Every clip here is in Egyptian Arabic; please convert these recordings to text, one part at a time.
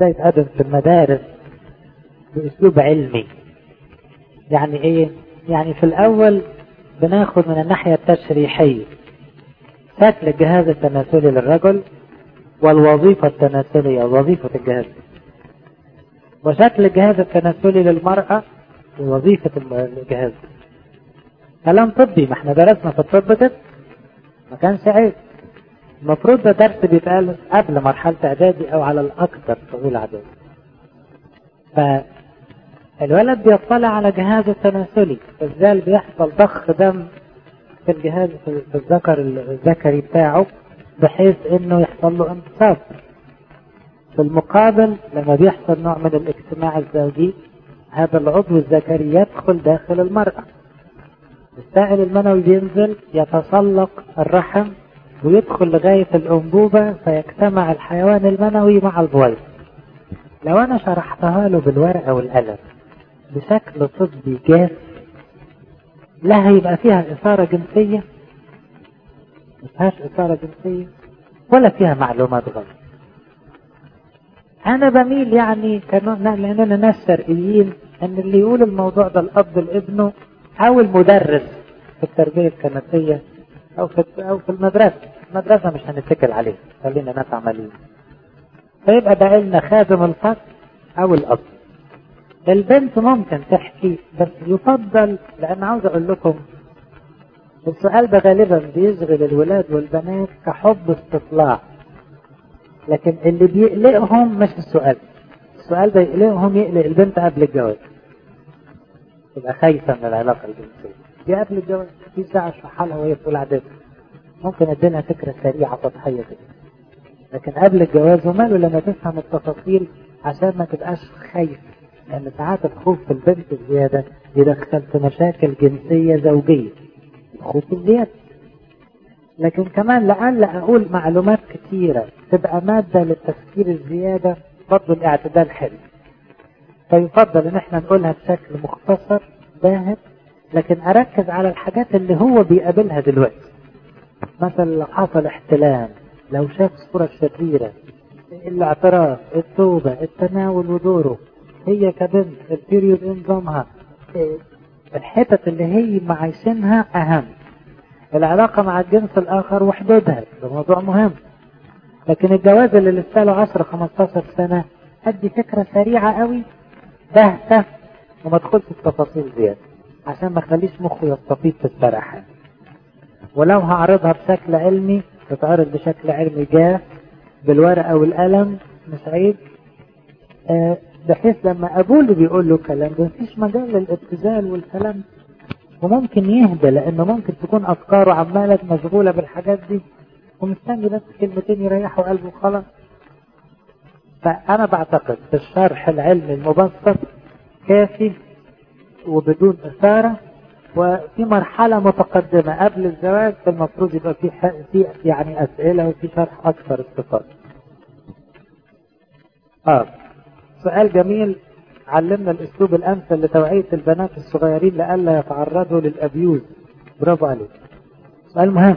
ده يتقدم في المدارس بأسلوب علمي يعني ايه يعني في الاول بناخد من الناحية التشريحية شكل الجهاز التناسلي للرجل والوظيفة التناسلية وظيفة الجهاز وشكل الجهاز التناسلي للمرأة ووظيفة الجهاز كلام طبي ما احنا درسنا في الطب كده ما كانش عيب المفروض ده درس بيتقال قبل مرحلة اعدادي او على الاكثر في اولى اعدادي فالولد بيطلع على جهازه التناسلي ازاي بيحصل ضخ دم في الجهاز في الذكر الذكري بتاعه بحيث انه يحصل له انتصاب في المقابل لما بيحصل نوع من الاجتماع الزوجي هذا العضو الذكري يدخل داخل المرأة السائل المنوي بينزل يتسلق الرحم ويدخل لغاية الأنبوبة فيجتمع الحيوان المنوي مع البويض لو أنا شرحتها له بالورقة والقلم بشكل طبي جاف لا هيبقى فيها إثارة جنسية ما فيهاش إثارة جنسية ولا فيها معلومات غلط أنا بميل يعني كانوا لأننا ناس شرقيين أن اللي يقول الموضوع ده الأب لابنه أو المدرس في التربية الكنسية أو في أو في المدرسة، المدرسة مش هنتكل عليه، خلينا ناس عمليين. فيبقى بقى لنا خادم الفصل أو الأب. البنت ممكن تحكي بس يفضل لأن عاوز أقول لكم السؤال ده غالبا بيشغل الولاد والبنات كحب استطلاع لكن اللي بيقلقهم مش السؤال السؤال ده يقلقهم يقلق البنت قبل الجواز تبقى خايفة من العلاقة الجنسية دي قبل الجواز في ساعة اشرحها لها وهي بتقول عادتها ممكن اديلها فكرة سريعة سطحية كده لكن قبل الجواز وماله لما تفهم التفاصيل عشان ما تبقاش خايف لأن ساعات الخوف في البنت الزيادة يدخل في مشاكل جنسية زوجية الخوف الزيادة لكن كمان لعل أقول معلومات كثيرة تبقى مادة للتفكير الزيادة برضه الاعتدال حلو فيفضل ان احنا نقولها بشكل مختصر باهت لكن اركز على الحاجات اللي هو بيقابلها دلوقتي مثلا لو حصل احتلام لو شاف صورة شريرة الاعتراف التوبة التناول ودوره هي كبنت البيريود نظامها الحتت اللي هي معايشينها اهم العلاقة مع الجنس الاخر وحدودها ده موضوع مهم لكن الجواز اللي لسه له 10 15 سنة ادي فكرة سريعة قوي باهتة وما تدخلش في تفاصيل زيادة عشان ما اخليش مخه يستفيد في السرحان ولو هعرضها بشكل علمي تتعرض بشكل علمي جاف بالورقة والقلم مش عيب آه بحيث لما ابوه اللي بيقول له الكلام ده مفيش مجال للابتذال والكلام وممكن يهدى لانه ممكن تكون افكاره عماله مشغوله بالحاجات دي ومستني بس كلمتين يريحوا قلبه وخلاص فانا بعتقد في الشرح العلمي المبسط كافي وبدون اثاره وفي مرحله متقدمه قبل الزواج المفروض يبقى في في يعني اسئله وفي شرح اكثر استفاضه. اه سؤال جميل علمنا الاسلوب الامثل لتوعيه البنات الصغيرين لئلا يتعرضوا للابيوز برافو عليك سؤال مهم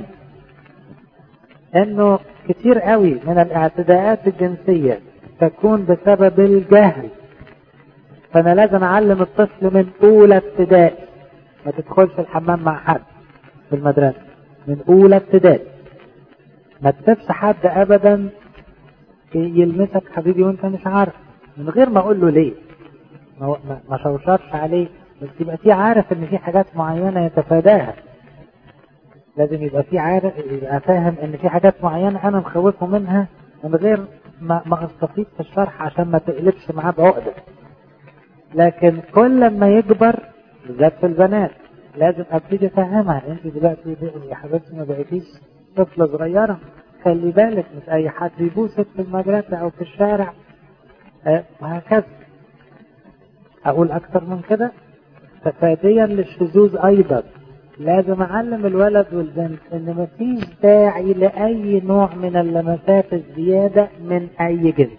انه كتير قوي من الاعتداءات الجنسيه تكون بسبب الجهل فانا لازم اعلم الطفل من اولى ابتدائي ما تدخلش الحمام مع حد في المدرسه من اولى ابتدائي ما تسيبش حد ابدا يلمسك حبيبي وانت مش عارف من غير ما اقول له ليه ما ما شوشرش عليه بس يبقى في عارف ان في حاجات معينه يتفاداها لازم يبقى في عارف يبقى فاهم ان في حاجات معينه انا مخوفه منها من غير ما ما استفيد في الشرح عشان ما تقلبش معاه بعقده لكن كل ما يكبر بالذات في البنات لازم ابتدي افهمها انت دلوقتي يا حبيبتي ما بقيتيش طفله صغيره خلي بالك مش اي حد يبوسك في المدرسه او في الشارع أه وهكذا اقول اكتر من كده تفاديا للشذوذ ايضا لازم اعلم الولد والبنت ان مفيش داعي لاي نوع من اللمسات الزياده من اي جنس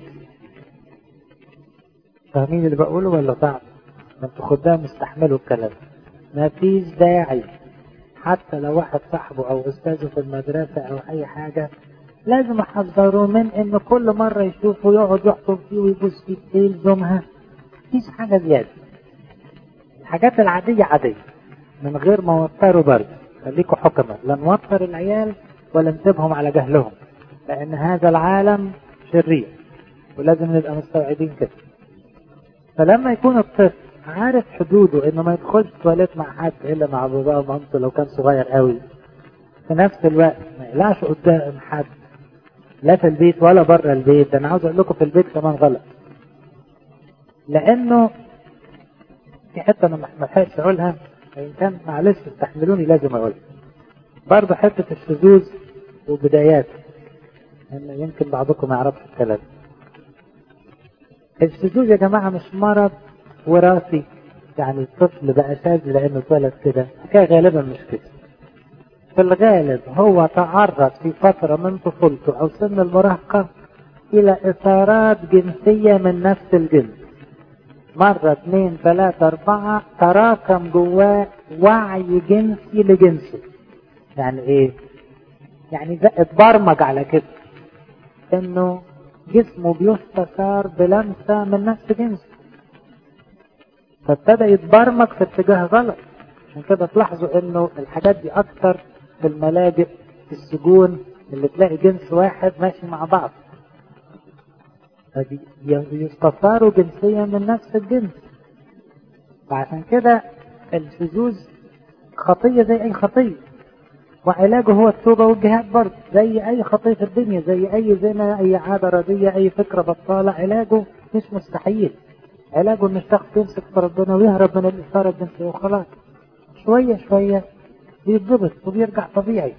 فاهمين اللي بقوله ولا صعب ما انتوا خدام استحملوا الكلام مفيش داعي حتى لو واحد صاحبه او استاذه في المدرسه او اي حاجه لازم احذره من ان كل مرة يشوفه يقعد يحطب فيه ويبوس فيه ايه يلزمها مفيش حاجة زيادة الحاجات العادية عادية من غير ما نوتروا برضه خليكوا حكمة لا نوتر العيال ولا نسيبهم على جهلهم لأن هذا العالم شرير ولازم نبقى مستوعبين كده فلما يكون الطفل عارف حدوده انه ما يدخلش تواليت مع حد الا مع باباه ومامته لو كان صغير قوي في نفس الوقت ما يقلعش قدام حد لا في البيت ولا بره البيت انا عاوز اقول لكم في البيت كمان غلط لانه في حته انا ما لحقتش اقولها وان كان معلش استحملوني لازم اقولها برضه حته الشذوذ وبداياته ان يمكن بعضكم ما يعرفش الكلام الشذوذ يا جماعه مش مرض وراثي يعني الطفل بقى شاذ لانه اتولد كده حكايه غالبا مش كده في الغالب هو تعرض في فترة من طفولته أو سن المراهقة إلى إثارات جنسية من نفس الجنس مرة اثنين ثلاثة أربعة تراكم جواه وعي جنسي لجنسه يعني إيه؟ يعني اتبرمج على كده إنه جسمه بيستثار بلمسة من نفس جنسه فابتدى يتبرمج في اتجاه غلط عشان كده تلاحظوا انه الحاجات دي اكتر في الملاجئ في السجون اللي تلاقي جنس واحد ماشي مع بعض يستثاروا جنسيا من نفس الجنس فعشان كده الشذوذ خطية زي أي خطية وعلاجه هو التوبة والجهاد برضه زي أي خطية في الدنيا زي أي زنا أي عادة ردية أي فكرة بطالة علاجه مش مستحيل علاجه إن الشخص يمسك في ربنا ويهرب من الإثارة الجنسية وخلاص شوية شوية بيتضبط وبيرجع طبيعي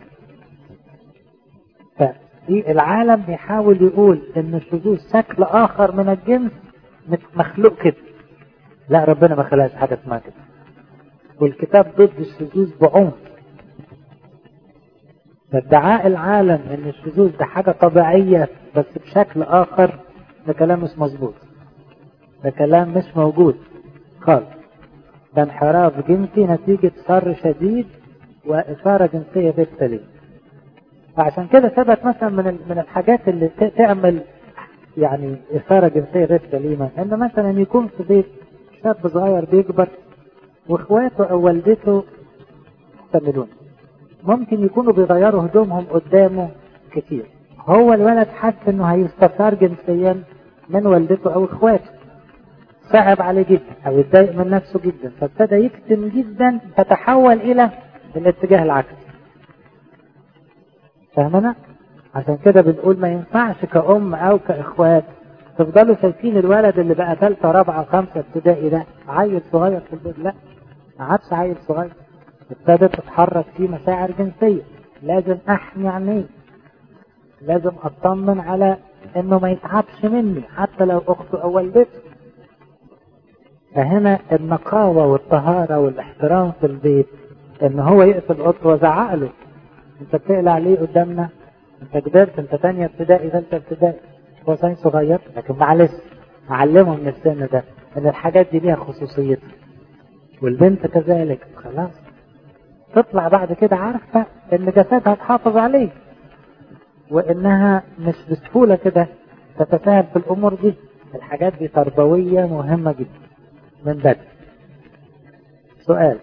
فالعالم بيحاول يقول ان الشذوذ شكل اخر من الجنس مخلوق كده لا ربنا ما خلقش حاجه اسمها كده والكتاب ضد الشذوذ بعنف فادعاء العالم ان الشذوذ ده حاجه طبيعيه بس بشكل اخر ده كلام مش مظبوط ده كلام مش موجود خالص ده انحراف جنسي نتيجه شر شديد وإثارة جنسية غير سليمة فعشان كده ثبت مثلا من من الحاجات اللي تعمل يعني إثارة جنسية غير سليمة إن مثلا يكون في بيت شاب صغير بيكبر وإخواته أو والدته يحتملون ممكن يكونوا بيغيروا هدومهم قدامه كتير هو الولد حس إنه هيستثار جنسيا من والدته أو إخواته صعب عليه جدا أو يتضايق من نفسه جدا فابتدى يكتم جدا فتحول إلى الاتجاه العكسي فاهمنا عشان كده بنقول ما ينفعش كأم أو كإخوات تفضلوا شايفين الولد اللي بقى ثالثة رابعة خمسة ابتدائي ده عيل صغير في البيت لا ما عادش عيل صغير ابتدت تتحرك فيه مشاعر جنسية لازم أحمي عينيه لازم أطمن على إنه ما يتعبش مني حتى لو أخته أو والدته فهنا النقاوة والطهارة والاحترام في البيت ان هو يقفل اوضته وزعق له انت بتقلع ليه قدامنا انت كبرت انت تانية ابتدائي ثالثة ابتدائي هو ثاني صغير لكن معلش علمه من السن ده ان الحاجات دي ليها خصوصيتها والبنت كذلك خلاص تطلع بعد كده عارفة ان جسدها تحافظ عليه وانها مش بسهولة كده تتساهل في الامور دي الحاجات دي تربوية مهمة جدا من بدري سؤال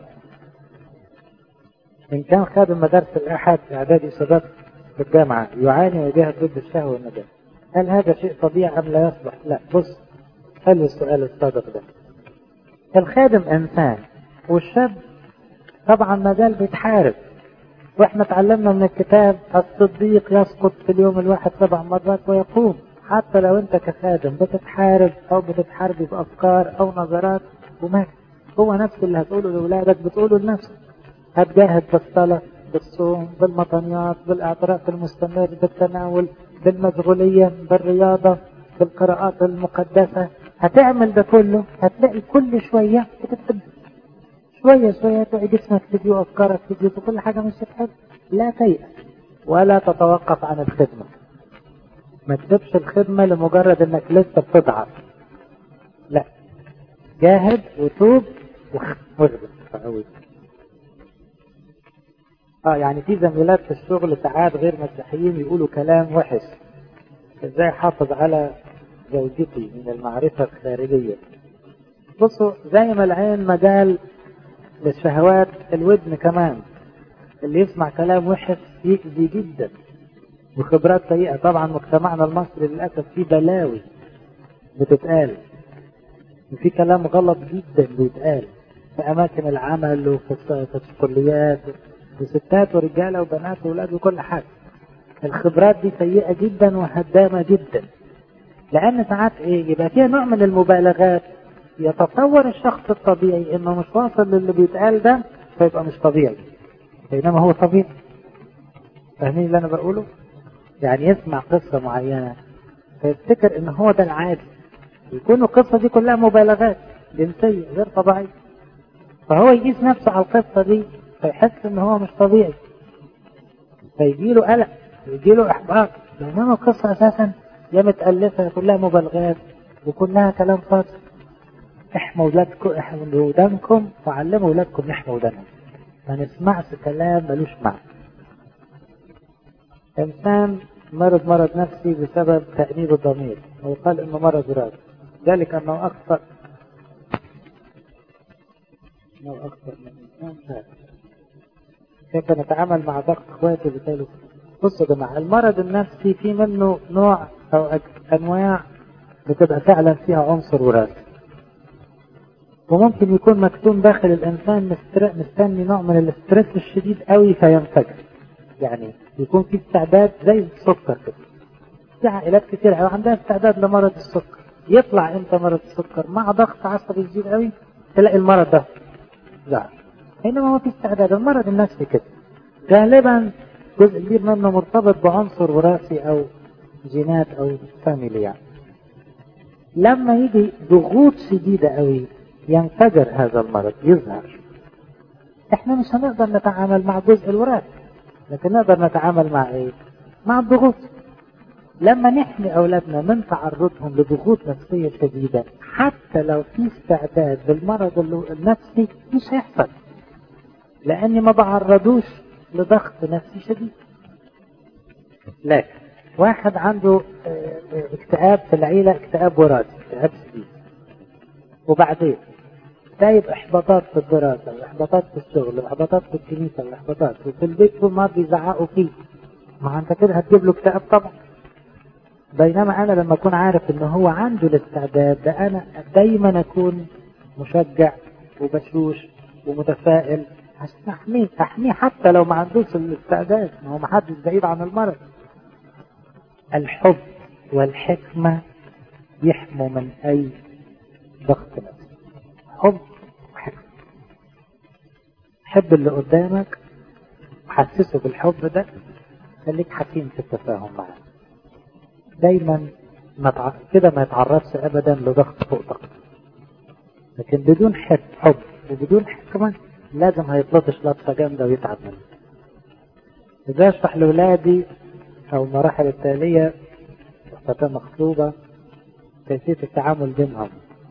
إن كان خادم مدارس الأحد إعدادي شباب في الجامعة يعاني ويجاهد ضد الشهوة والندم هل هذا شيء طبيعي أم لا يصلح؟ لا بص حلو السؤال الصادق ده الخادم إنسان والشاب طبعا ما زال بيتحارب واحنا اتعلمنا من الكتاب الصديق يسقط في اليوم الواحد سبع مرات ويقوم حتى لو انت كخادم بتتحارب او بتتحاربي بافكار او نظرات وما هو نفس اللي هتقوله لاولادك بتقوله لنفسك هتجاهد بالصلاة بالصوم بالمطنيات بالاعتراف المستمر بالتناول بالمشغولية بالرياضة بالقراءات المقدسة هتعمل ده كله هتلاقي كل شوية بتتقدم شوية شوية تلاقي جسمك تجي وأفكارك تجي وكل حاجة مش تحب لا تيأس ولا تتوقف عن الخدمة ما تسيبش الخدمة لمجرد انك لسه بتضعف لا جاهد وتوب واخدم اه يعني في زميلات في الشغل ساعات غير مسيحيين يقولوا كلام وحش ازاي احافظ على زوجتي من المعرفة الخارجية بصوا زي ما العين مجال للشهوات الودن كمان اللي يسمع كلام وحش يأذي جدا وخبرات سيئة طبعا مجتمعنا المصري للأسف فيه بلاوي بتتقال وفي كلام غلط جدا بيتقال في أماكن العمل وفي في الكليات وستات ورجالة وبنات وولاد وكل حاجة الخبرات دي سيئة جدا وهدامة جدا لأن ساعات إيه يبقى فيها نوع من المبالغات يتصور الشخص الطبيعي إنه مش واصل للي بيتقال ده فيبقى مش طبيعي بينما هو طبيعي فاهمين اللي أنا بقوله؟ يعني يسمع قصة معينة فيفتكر إن هو ده العادي يكون القصة دي كلها مبالغات جنسية غير طبيعية فهو يقيس نفسه على القصة دي فيحس إن هو مش طبيعي فيجيله قلق يجيله إحباط بينما القصة أساسا يا متألفة كلها مبالغات وكلها كلام فاضي احموا ولادكم احموا ودانكم وعلموا ولادكم يحموا ودانهم ما نسمعش كلام ملوش معنى إنسان مرض مرض نفسي بسبب تأنيب الضمير ويقال إنه مرض راسي ذلك أنه أخطأ أنه أخطأ من إنسان كيف نتعامل مع ضغط إخواتي بالتالي بصوا يا جماعة المرض النفسي في منه نوع أو أنواع بتبقى فعلا فيها عنصر وراثي وممكن يكون مكتوم داخل الإنسان مستني نوع من الاسترس الشديد قوي فينفجر يعني يكون في استعداد زي السكر كده في عائلات كتير قوي عندها استعداد لمرض السكر يطلع امتى مرض السكر مع ضغط عصبي شديد قوي تلاقي المرض ده ظهر بينما هو في استعداد المرض النفسي كده غالبا جزء كبير منه مرتبط بعنصر وراثي او جينات او فاميلي يعني لما يجي ضغوط شديدة قوي ينفجر هذا المرض يظهر احنا مش هنقدر نتعامل مع جزء الوراثي لكن نقدر نتعامل مع ايه مع الضغوط لما نحمي اولادنا من تعرضهم لضغوط نفسية شديدة حتى لو في استعداد للمرض النفسي مش هيحصل لاني ما بعرضوش لضغط نفسي شديد لكن واحد عنده اكتئاب في العيلة اكتئاب وراثي اكتئاب شديد وبعدين سايب احباطات في الدراسة واحباطات في الشغل واحباطات في الكنيسة واحباطات وفي البيت طول ما بيزعقوا فيه ما انت كده هتجيب له اكتئاب طبعا بينما انا لما اكون عارف ان هو عنده الاستعداد ده انا دايما اكون مشجع وبشوش ومتفائل عشان احميه احميه حتى لو ما عندوش الاستعداد ما هو ما حدش بعيد عن المرض الحب والحكمة يحموا من اي ضغط نفسي حب وحكمة حب اللي قدامك وحسسه بالحب ده خليك حكيم في التفاهم معاه دايما ما تع... كده ما يتعرضش ابدا لضغط فوق ضغط لكن بدون حب حب وبدون حكمة لازم هيتلطش لطشة جامدة ويتعب منه إذا أشرح لأولادي أو المراحل التالية فتاة مخطوبة كيفية التعامل بينهم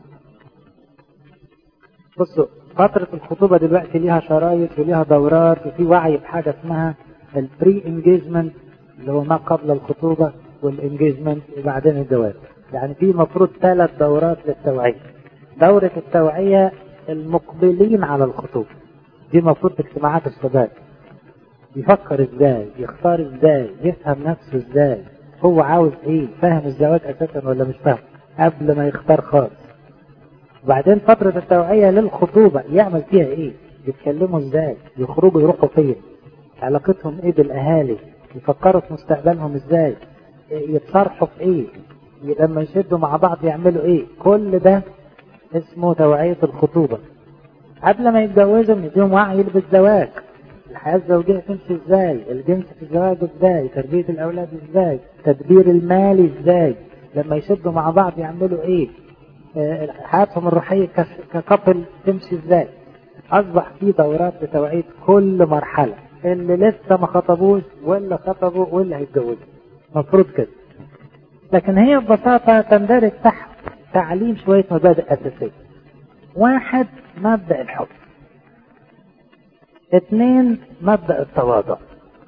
بصوا فترة الخطوبة دلوقتي ليها شرايط وليها دورات وفي وعي بحاجة اسمها البري انجيجمنت اللي هو ما قبل الخطوبة والانجيجمنت وبعدين الجواز يعني في مفروض ثلاث دورات للتوعية دورة التوعية المقبلين على الخطوبة دي المفروض في اجتماعات الشباب يفكر ازاي يختار ازاي يفهم نفسه ازاي هو عاوز ايه فاهم الزواج اساسا ولا مش فاهم قبل ما يختار خالص وبعدين فترة التوعية للخطوبة يعمل فيها ايه يتكلموا ازاي يخرجوا يروحوا فين علاقتهم ايه بالاهالي يفكروا في مستقبلهم ازاي يتصارحوا في ايه لما يشدوا مع بعض يعملوا ايه كل ده اسمه توعية الخطوبة قبل ما يتجوزوا نديهم وعي بالزواج الحياة الزوجية تمشي ازاي الجنس في الزواج ازاي تربية الاولاد ازاي تدبير المال ازاي لما يشدوا مع بعض يعملوا ايه آه، حياتهم الروحية ككابل تمشي ازاي اصبح في دورات لتوعية كل مرحلة اللي لسه ما خطبوش ولا خطبوا ولا هيتجوزوا مفروض كده لكن هي ببساطة تندرج تحت تعليم شوية مبادئ أساسية واحد مبدأ الحب اثنين مبدأ التواضع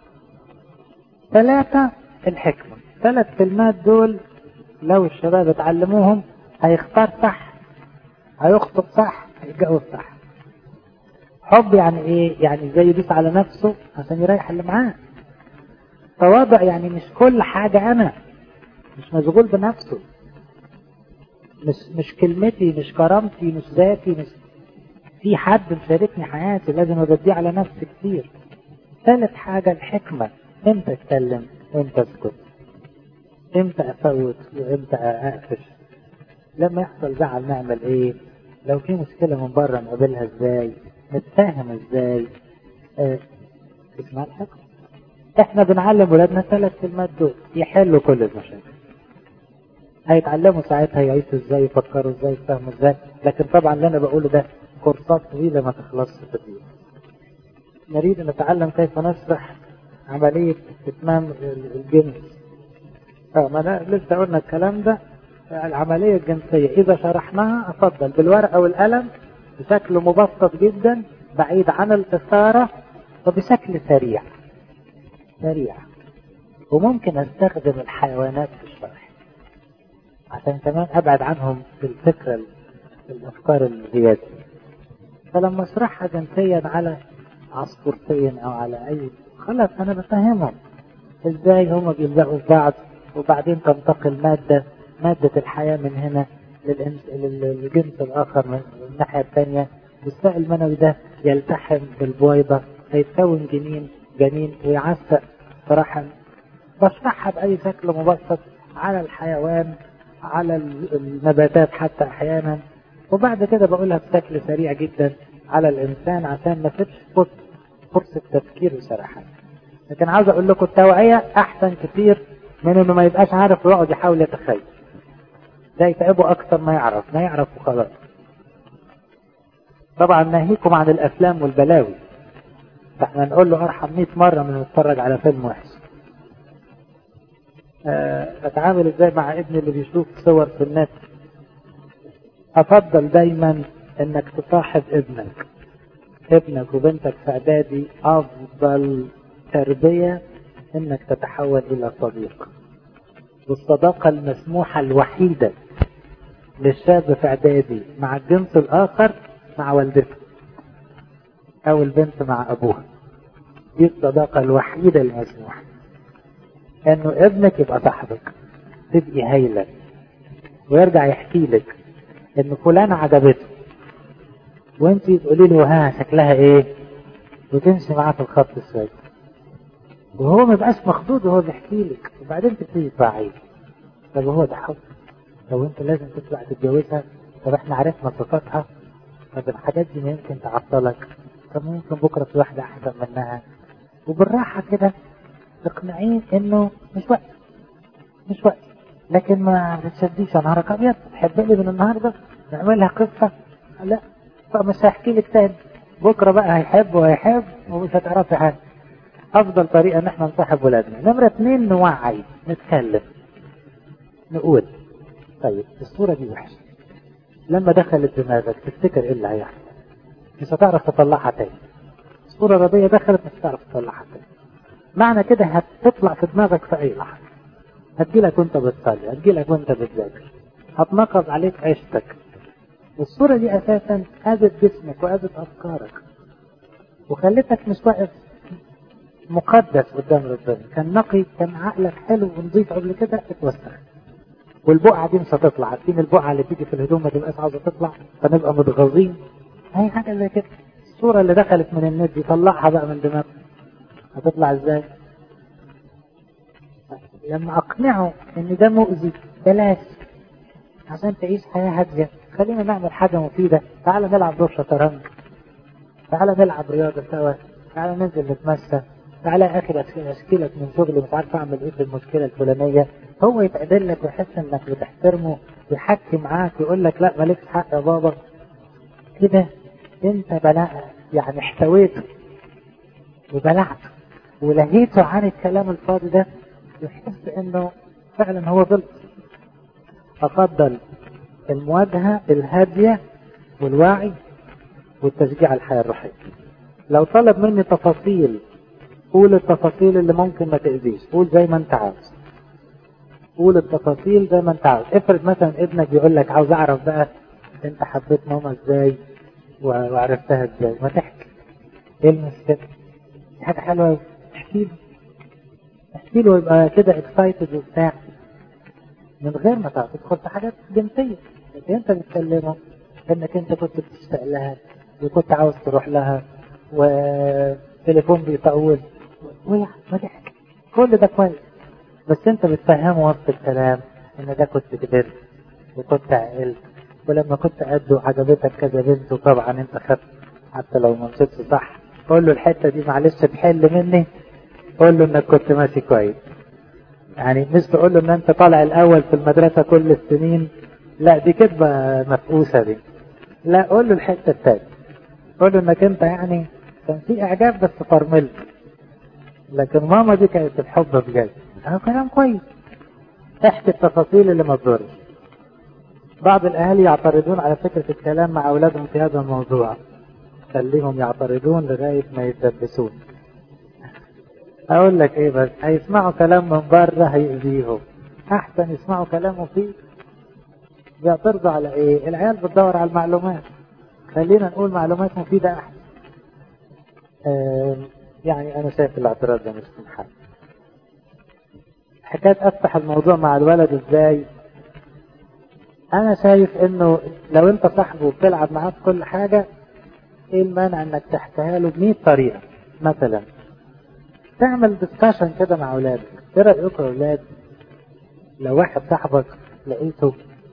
ثلاثة الحكمة ثلاث كلمات دول لو الشباب اتعلموهم هيختار صح هيخطب صح هيتجوز صح حب يعني ايه يعني زي يدوس على نفسه عشان يريح اللي معاه تواضع يعني مش كل حاجة انا مش مشغول بنفسه مش مش كلمتي مش كرامتي مش ذاتي مش في حد مشاركني حياتي لازم ابديه على نفسي كتير ثالث حاجة الحكمة امتى اتكلم وامتى اسكت امتى افوت وامتى اقفش لما يحصل زعل نعمل ايه لو في مشكلة من بره نقابلها ازاي نتفاهم ازاي اه اسمها الحكمة احنا بنعلم ولادنا ثلاث كلمات دول يحلوا كل المشاكل هيتعلموا ساعتها يعيشوا ازاي يفكروا ازاي يفهموا ازاي لكن طبعا اللي انا بقوله ده كورسات طويلة ما تخلصش في الدين نريد ان نتعلم كيف نشرح عملية اتمام الجنس اه ما أنا لسه قلنا الكلام ده العملية الجنسية إذا شرحناها أفضل بالورقة والقلم بشكل مبسط جدا بعيد عن الإثارة وبشكل سريع سريع وممكن أستخدم الحيوانات في الشرح عشان كمان أبعد عنهم في الفكرة الأفكار الزيادة فلما أشرحها جنسيا على عصفورتين أو على أي خلاص أنا بفهمهم إزاي هما بيلزقوا في بعض وبعدين تنتقل مادة مادة الحياة من هنا للجنس الآخر من الناحية الثانية والسائل المنوي ده يلتحم بالبويضة هيتكون جنين جنين ويعسق في رحم بشرحها بأي شكل مبسط على الحيوان على النباتات حتى أحيانا وبعد كده بقولها بشكل سريع جدا على الإنسان عشان ما تبش فرصة تفكير وسرحان لكن عاوز أقول لكم التوعية أحسن كتير من إنه ما يبقاش عارف ويقعد يحاول يتخيل ده يتعبه أكثر ما يعرف ما يعرف وخلاص طبعا ناهيكم عن الأفلام والبلاوي فاحنا نقول له ارحم 100 مرة من نتفرج على فيلم وحش اتعامل ازاي مع ابني اللي بيشوف صور في النت افضل دايما انك تصاحب ابنك ابنك وبنتك في اعدادي افضل تربية انك تتحول الى صديق والصداقة المسموحة الوحيدة للشاب في اعدادي مع الجنس الاخر مع والدته او البنت مع ابوها دي الصداقة الوحيدة المسموحة انه ابنك يبقى صاحبك تبقي هايلة ويرجع يحكي لك ان فلانة عجبته وانت تقولي له ها شكلها ايه وتمشي معاه في الخط السود وهو ما يبقاش مخضوض وهو بيحكي لك وبعدين تبتدي تبعيه طب هو ده حب لو انت لازم تطلع تتجوزها طب احنا عرفنا صفاتها طب الحاجات دي ما يمكن تعطلك طب ممكن بكره في واحده احسن منها وبالراحه كده تقنعيه انه مش وقت مش وقت لكن ما تتشديش يا نهارك ابيض تحبني من النهارده نعملها قصه لا فمش هيحكي لك تاني بكره بقى هيحب وهيحب ومش هتعرفي حاجه افضل طريقه ان احنا نصاحب ولادنا نمره اثنين نوعي نتكلم نقول طيب الصوره دي وحشه لما دخلت دماغك تفتكر ايه اللي هيحصل مش هتعرف تطلعها تاني الصوره الرضيه دخلت مش هتعرف تطلعها تاني معنى كده هتطلع في دماغك في اي لحظه هتجيلك وانت بتصلي هتجيلك وانت بتذاكر هتنقض عليك عيشتك والصورة دي أساسا أذت جسمك وأذت أفكارك وخلتك مش واقف مقدس قدام ربنا كان نقي كان عقلك حلو ونظيف قبل كده اتوسخ والبقعة دي مش هتطلع عارفين البقعة اللي بتيجي في الهدوم ما تبقاش عاوزة تطلع فنبقى متغاظين هي حاجة زي كده الصورة اللي دخلت من النت دي طلعها بقى من دماغك هتطلع ازاي لما اقنعه ان ده مؤذي بلاش عشان تعيش حياة هادية خلينا نعمل حاجة مفيدة تعال نلعب دور شطرنج تعال نلعب رياضة سوا تعال ننزل نتمشى تعال يا اخي اشكيلك من شغلي مش عارف اعمل ايه في المشكلة الفلانية هو يتعدل لك ويحس انك بتحترمه ويحكي معاك ويقول لك لا مالكش حق يا بابا كده انت بلاء يعني احتويته وبلعته ولهيته عن الكلام الفاضي ده يحس انه فعلا هو غلط افضل المواجهة الهادية والوعي والتشجيع على الحياة الروحية لو طلب مني تفاصيل قول التفاصيل اللي ممكن ما تأذيش قول زي ما انت عاوز قول التفاصيل زي ما انت عاوز افرض مثلا ابنك بيقول لك عاوز اعرف بقى انت حبيت ماما ازاي وعرفتها ازاي ما تحكي المس كده دي حاجه حلوه قوي احكي له احكي له يبقى كده اكسايتد وبتاع من غير ما تدخل في حاجات جنسيه لكن انت بتكلمه انك انت كنت بتشتاق لها وكنت عاوز تروح لها وتليفون بيطول ويا ما تحكي كل ده كويس بس انت بتفهمه وسط الكلام ان ده كنت كبرت وكنت عقلت ولما كنت قده عجبتك كذا بنت وطبعا انت خدت حتى لو ما مشيتش صح قول له الحته دي معلش تحل مني قول له انك كنت ماشي كويس يعني مش تقول له ان انت طالع الاول في المدرسه كل السنين لا دي كدبه مفقوسه دي لا قول له الحته الثانيه قول له انك انت يعني كان في اعجاب بس فرملت لكن ماما دي كانت الحب بجد هو كلام كويس احكي التفاصيل اللي ما تضرش بعض الاهالي يعترضون على فكره الكلام مع اولادهم في هذا الموضوع خليهم يعترضون لغايه ما يتدبسون اقول لك ايه بس هيسمعوا كلام من بره هيأذيهم احسن يسمعوا كلامه فيه بيعترضوا على ايه العيال بتدور على المعلومات خلينا نقول معلومات مفيدة احسن آه يعني انا شايف الاعتراض ده مش من حل حكاية افتح الموضوع مع الولد ازاي انا شايف انه لو انت صاحبه وبتلعب معاه في كل حاجة ايه المانع انك تحكيها له ب طريقة مثلا تعمل ديسكشن كده مع اولادك ايه رايكم يا اولاد لو واحد صاحبك لقيته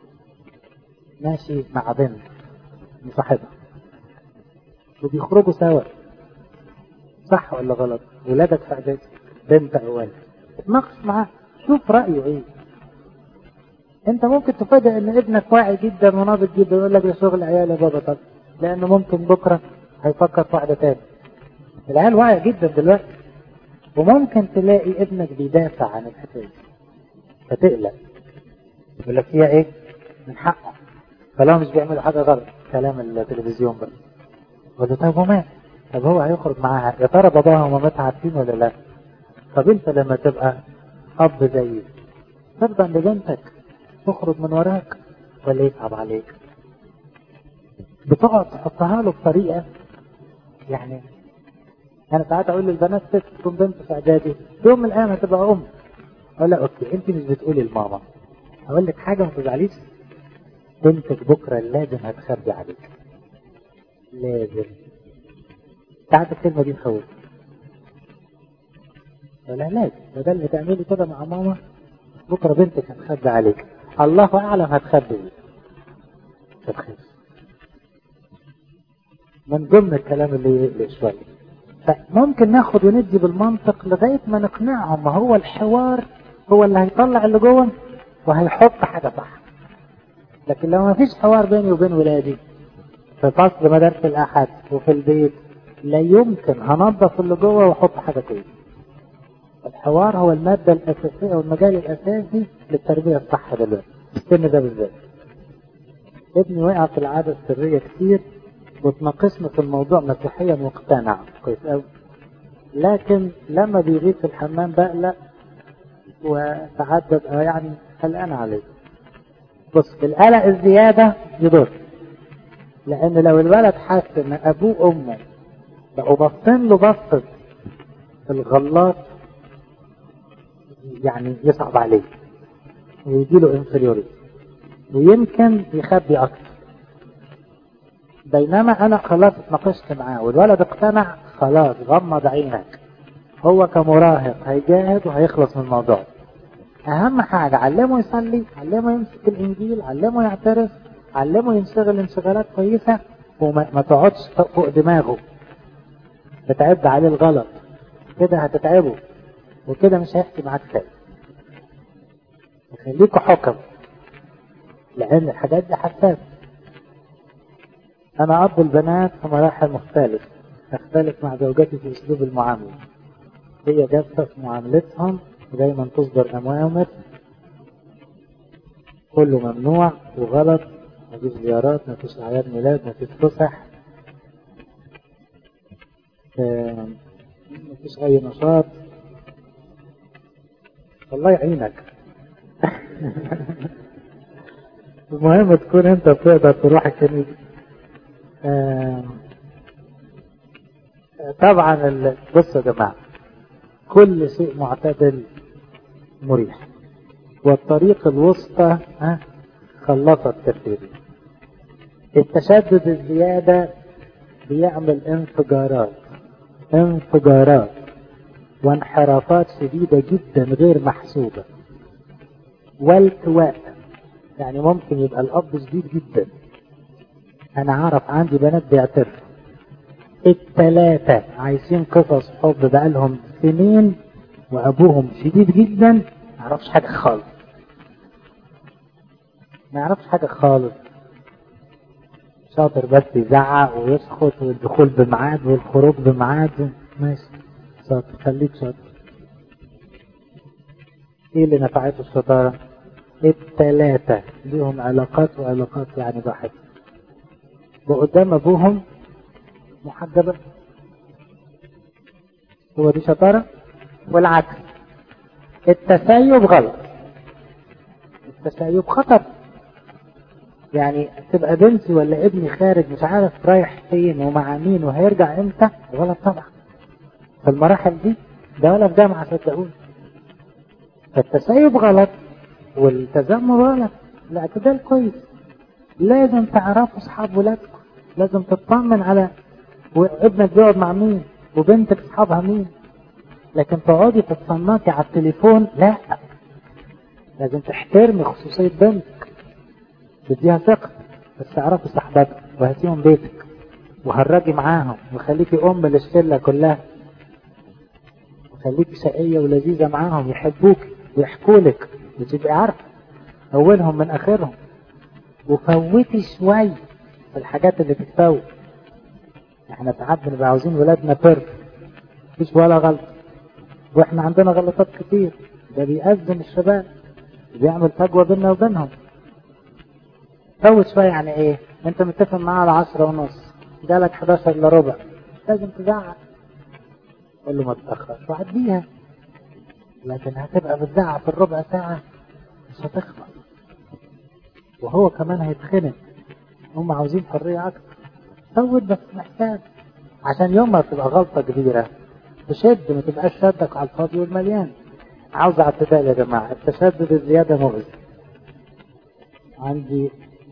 ماشي مع بنت مصاحبها وبيخرجوا سوا صح ولا غلط ولادك في اعدادي بنت او ولد اتناقش معاه شوف رايه ايه انت ممكن تفاجئ ان ابنك واعي جدا وناضج جدا ويقول لك ده شغل عيال يا بابا طب لانه ممكن بكره هيفكر في واحده تاني العيال واعيه جدا دلوقتي وممكن تلاقي ابنك بيدافع عن الحكايه فتقلق يقول لك فيها ايه من حقه فلو مش بيعملوا حاجه غلط كلام التلفزيون بقى يقول له طيب ومال طب هو هيخرج معاها يا ترى باباها ومامتها عارفين ولا لا طب انت لما تبقى اب زيي ترضى ان بنتك تخرج من وراك ولا يصعب عليك بتقعد تحطها له بطريقه يعني انا ساعات اقول للبنات ست تكون بنت في اعدادي في يوم من الايام هتبقى ام اقول لها اوكي انت مش بتقولي لماما اقول لك حاجه ما تزعليش بنتك بكره لازم هتخبي عليك لازم ساعات الكلمه دي تخوف ولا لازم بدل ما تعملي كده مع ماما بكره بنتك هتخبي عليك الله اعلم هتخبي ايه تتخيل من ضمن الكلام اللي يقلق شويه فممكن ناخد وندي بالمنطق لغايه ما نقنعهم ما هو الحوار هو اللي هيطلع اللي جوه وهيحط حاجه صح لكن لو ما فيش حوار بيني وبين ولادي في فصل مدارس الاحد وفي البيت لا يمكن هنظف اللي جوه واحط حاجه كويسه الحوار هو الماده الاساسيه والمجال الاساسي للتربيه الصح دلوقتي السن ده بالذات ابني وقع في العاده السريه كتير وتناقشنا في الموضوع مسيحيا مقتنع كويس قوي لكن لما بيغيب في الحمام بقلق وساعات ببقى يعني قلقان عليه بص القلق الزيادة يضر لأن لو الولد حس إن أبوه وأمه بقوا باصين له بصة الغلاط يعني يصعب عليه ويجي له انفيريوريتي ويمكن يخبي أكتر بينما انا خلاص اتناقشت معاه والولد اقتنع خلاص غمض عينك هو كمراهق هيجاهد وهيخلص من الموضوع اهم حاجة علمه يصلي علمه يمسك الانجيل علمه يعترف علمه ينشغل انشغالات كويسة وما ما تقعدش فوق دماغه بتعب عليه الغلط كده هتتعبه وكده مش هيحكي معاك تاني خليكوا حكم لان الحاجات دي حساسه أنا أب البنات في مراحل مختلفة أختلف مع زوجتي في أسلوب المعاملة هي جافة في معاملتهم ودايما تصدر أوامر كله ممنوع وغلط مفيش زيارات مفيش أعياد ميلاد مفيش فسح آه، مفيش اي نشاط الله يعينك المهم تكون انت بتقدر تروح الكنيسة آه، طبعا ال- بصوا يا جماعة كل شيء معتدل مريح والطريق الوسطى ها خلصت كثيرين التشدد الزيادة بيعمل انفجارات انفجارات وانحرافات شديدة جدا غير محسوبة والتواء يعني ممكن يبقى الأب شديد جدا أنا أعرف عندي بنات بيعترفوا التلاتة عايشين قصص حب بقالهم سنين وأبوهم شديد جدا ما يعرفش حاجة خالص ما يعرفش حاجة خالص شاطر بس يزعق ويسخط والدخول بميعاد والخروج بميعاد ماشي شاطر خليك شاطر ايه اللي نفعته الشطارة التلاتة ليهم علاقات وعلاقات يعني ضحك وقدام ابوهم محجبة هو دي شطارة والعكس التسيب غلط التسيب خطر يعني تبقى بنتي ولا ابني خارج مش عارف رايح فين ومع مين وهيرجع امتى غلط طبعا في المراحل دي ده ولا في جامعة صدقوني فالتسيب غلط والتزمر غلط الاعتدال كويس لازم تعرفوا اصحاب ولادكم لازم تطمن على ابنك بيقعد مع مين وبنتك اصحابها مين لكن تقعدي تتصنطي على التليفون لا لازم تحترمي خصوصية بنتك تديها ثقة بس تعرفي صاحبتك وهاتيهم بيتك وهرجي معاهم وخليكي أم للشلة كلها وخليكي شقية ولذيذة معاهم يحبوك ويحكوا لك وتبقي عارفة أولهم من آخرهم وفوتي شوي في الحاجات اللي تتفوت احنا ساعات بنبقى عاوزين ولادنا بيرفكت مفيش ولا غلطة واحنا عندنا غلطات كتير ده بيأذن الشباب بيعمل فجوة بيننا وبينهم فوت شوية يعني ايه انت متفق معاه على عشرة ونص جالك 11 الا ربع لازم تزعق قول له ما تتأخرش وعديها لكن هتبقى بتزعق في الربع ساعة مش هتخلص وهو كمان هيتخنق هم عاوزين حرية أكتر فوت بس محتاج عشان يوم ما تبقى غلطة كبيرة تشد ما تبقاش شدك على الفاضي والمليان عاوز اعتدال يا جماعة التشدد الزيادة مؤذي عندي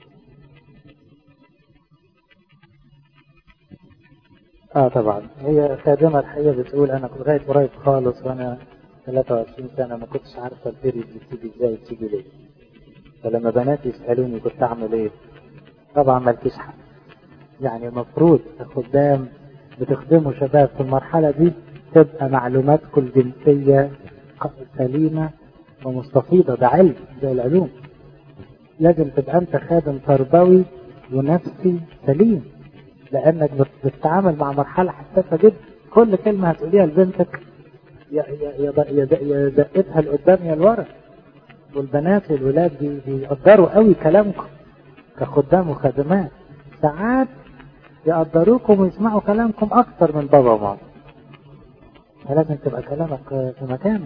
اه طبعا هي خادمة الحقيقة بتقول انا كنت لغاية قريب خالص وانا 23 سنة ما كنتش عارفة البيريد بتيجي ازاي بتيجي ليه فلما بناتي يسألوني كنت اعمل ايه طبعا مالكيش حق يعني المفروض الخدام بتخدموا شباب في المرحلة دي تبقى معلوماتكم الجنسية سليمة ومستفيضة ده علم زي العلوم لازم تبقى انت خادم تربوي ونفسي سليم لانك بتتعامل مع مرحلة حساسة جدا كل كلمة هتقوليها لبنتك يا يا يا يا زقتها لقدام يا لورا والبنات والولاد بي- بيقدروا قوي كلامكم كخدام وخادمات ساعات يقدروكم ويسمعوا كلامكم اكتر من بابا وماما فلازم تبقى كلامك في مكانه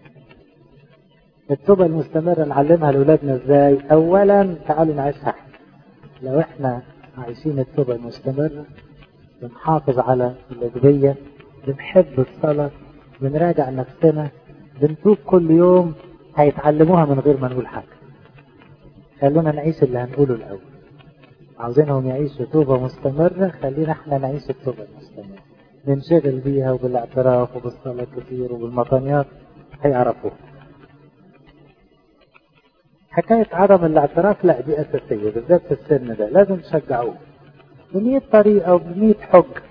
التوبة المستمرة نعلمها لأولادنا ازاي أولا تعالوا نعيشها احنا لو احنا عايشين التوبة المستمرة بنحافظ على الأدبية بنحب الصلاة بنراجع نفسنا بنتوب كل يوم هيتعلموها من غير ما نقول حاجة خلونا نعيش اللي هنقوله الأول عاوزينهم يعيشوا توبة مستمرة خلينا احنا نعيش التوبة المستمرة ننشغل بيها وبالاعتراف وبالصلاة كتير وبالمطانيات هيعرفوها حكاية عدم الاعتراف لا دي أساسية بالذات في السن ده لازم تشجعوه بمية طريقة وبمية حجة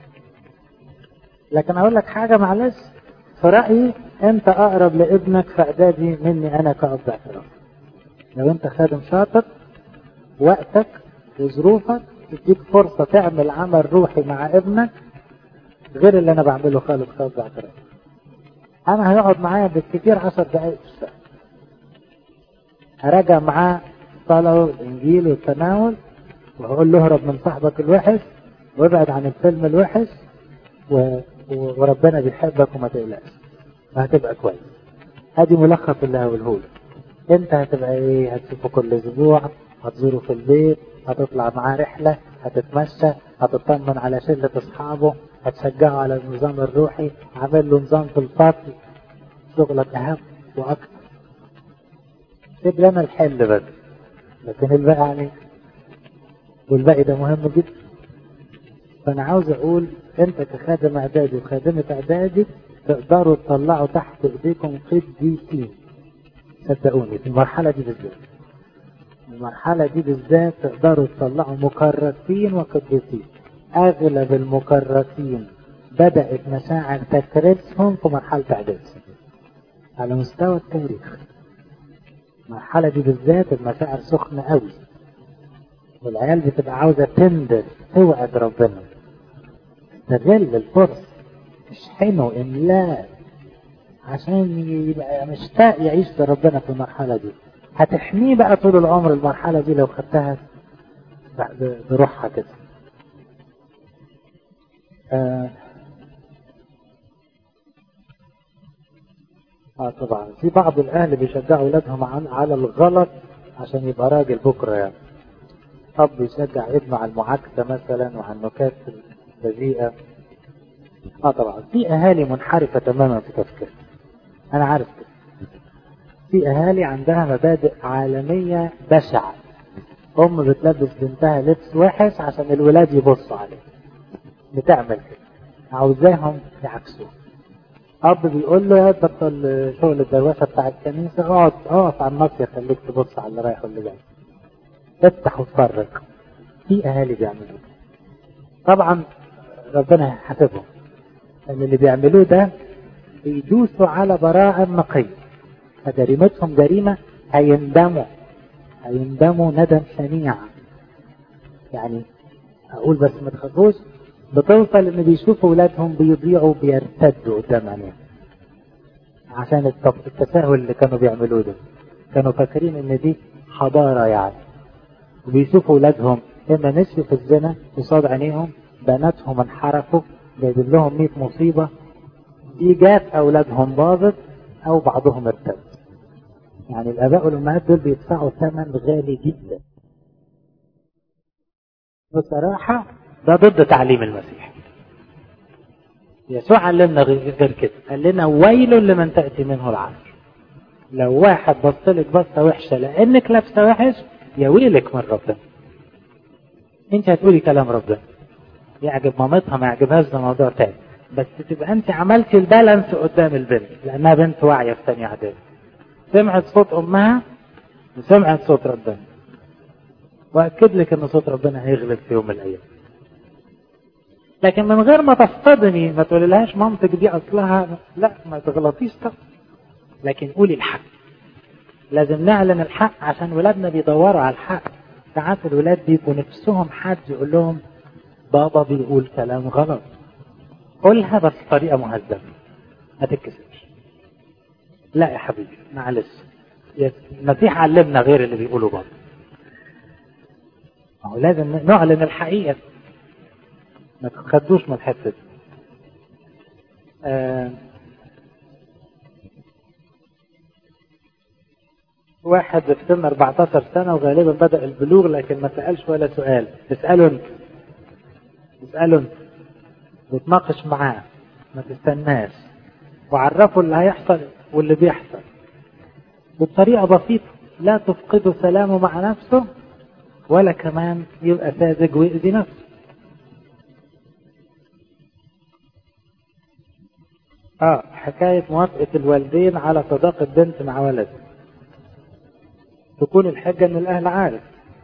لكن أقول لك حاجة معلش في رأيي أنت أقرب لابنك في إعدادي مني أنا كأب اعتراف لو أنت خادم شاطر وقتك وظروفك تديك فرصة تعمل عمل روحي مع ابنك غير اللي أنا بعمله خالص كأب اعتراف أنا هيقعد معايا بالكثير عشر دقايق في الساعة هراجع معاه الصلاة والإنجيل والتناول وهقول له اهرب من صاحبك الوحش وابعد عن الفيلم الوحش و... و... وربنا بيحبك وما تقلقش وهتبقى كويس ادي ملخص اللي هقوله لك انت هتبقى ايه هتشوفه كل اسبوع هتزوره في البيت هتطلع معاه رحله هتتمشى هتطمن على شله اصحابه هتشجعه على النظام الروحي عامل له نظام في الفصل شغلك اهم واكثر سيب لنا الحل بس لكن الباقي عليك والباقي ده مهم جدا فانا عاوز اقول انت كخادم اعدادي وخادمة اعدادي تقدروا تطلعوا تحت ايديكم قديسين صدقوني في المرحلة دي بالذات المرحلة دي بالذات تقدروا تطلعوا مكرسين وقديسين اغلب المكرسين بدأت مشاعر تكريسهم في مرحلة اعدادي على مستوى التاريخ المرحلة دي بالذات المشاعر سخنة قوي والعيال بتبقى عاوزة تندر توعد ربنا تغل الفرصة تشحنه إملاء عشان يبقى مشتاق يعيش لربنا في المرحلة دي هتحميه بقى طول العمر المرحلة دي لو خدتها بروحها كده آه اه طبعا في بعض الاهل بيشجعوا اولادهم على الغلط عشان يبقى راجل بكره يعني اب يشجع ابنه على المعاكسه مثلا وعلى النكات البذيئه اه طبعا في اهالي منحرفه تماما في تفكيرها انا عارف كده في اهالي عندها مبادئ عالميه بشعه ام بتلبس بنتها لبس وحش عشان الولاد يبصوا عليه بتعمل كده عاوزاهم يعكسوه اب بيقول له يا بطل شغل الدروشه بتاع الكنيسه اقعد اقف على الناصيه خليك تبص على اللي رايح واللي جاي افتح واتفرج في اهالي بيعملوا طبعا ربنا هيحاسبهم لان اللي بيعملوه ده بيدوسوا على براءة نقية فجريمتهم جريمة هيندموا هيندموا ندم شنيع يعني اقول بس ما تخافوش بتوصل ان بيشوفوا ولادهم بيضيعوا بيرتدوا قدام عينيهم عشان التساهل اللي كانوا بيعملوه ده كانوا فاكرين ان دي حضارة يعني وبيشوفوا ولادهم اما نسيوا في الزنا قصاد عينيهم بناتهم انحرفوا جايبين لهم 100 مصيبة دي جات اولادهم باظت او بعضهم ارتد يعني الاباء والامهات دول بيدفعوا ثمن غالي جدا بصراحة ده ضد تعليم المسيح يسوع علمنا غير كده قال لنا ويل لمن تأتي منه العصر لو واحد بص لك بصة وحشة لأنك لابسة وحش يا ويلك من ربنا انت هتقولي كلام ربنا يعجب مامتها ما يعجبهاش ده موضوع تاني بس تبقى انت عملتي البالانس قدام البنت لانها بنت واعية في ثانية اعدادي سمعت صوت امها وسمعت صوت ربنا واكد لك ان صوت ربنا هيغلب في يوم من الايام لكن من غير ما تصطدمي ما تقوليلهاش مامتك دي اصلها لا ما تغلطيش طبعا لكن قولي الحق لازم نعلن الحق عشان ولادنا بيدوروا على الحق ساعات الولاد بيبقوا نفسهم حد يقول لهم بابا بيقول كلام غلط قولها بس بطريقة مهذبة ما تتكسفش لا يا حبيبي معلش المسيح علمنا غير اللي بيقوله بابا هو لازم نعلن الحقيقة ما تخدوش من الحتة دي آه واحد في سن 14 سنة وغالبا بدأ البلوغ لكن ما سألش ولا سؤال اسأله انت اسأله انت وتناقش معاه ما تستناش وعرفه اللي هيحصل واللي بيحصل وبطريقة بسيطة لا تفقده سلامه مع نفسه ولا كمان يبقى ساذج ويأذي نفسه اه حكاية موافقة الوالدين على صداقة بنت مع ولد تكون الحجة ان الاهل عارف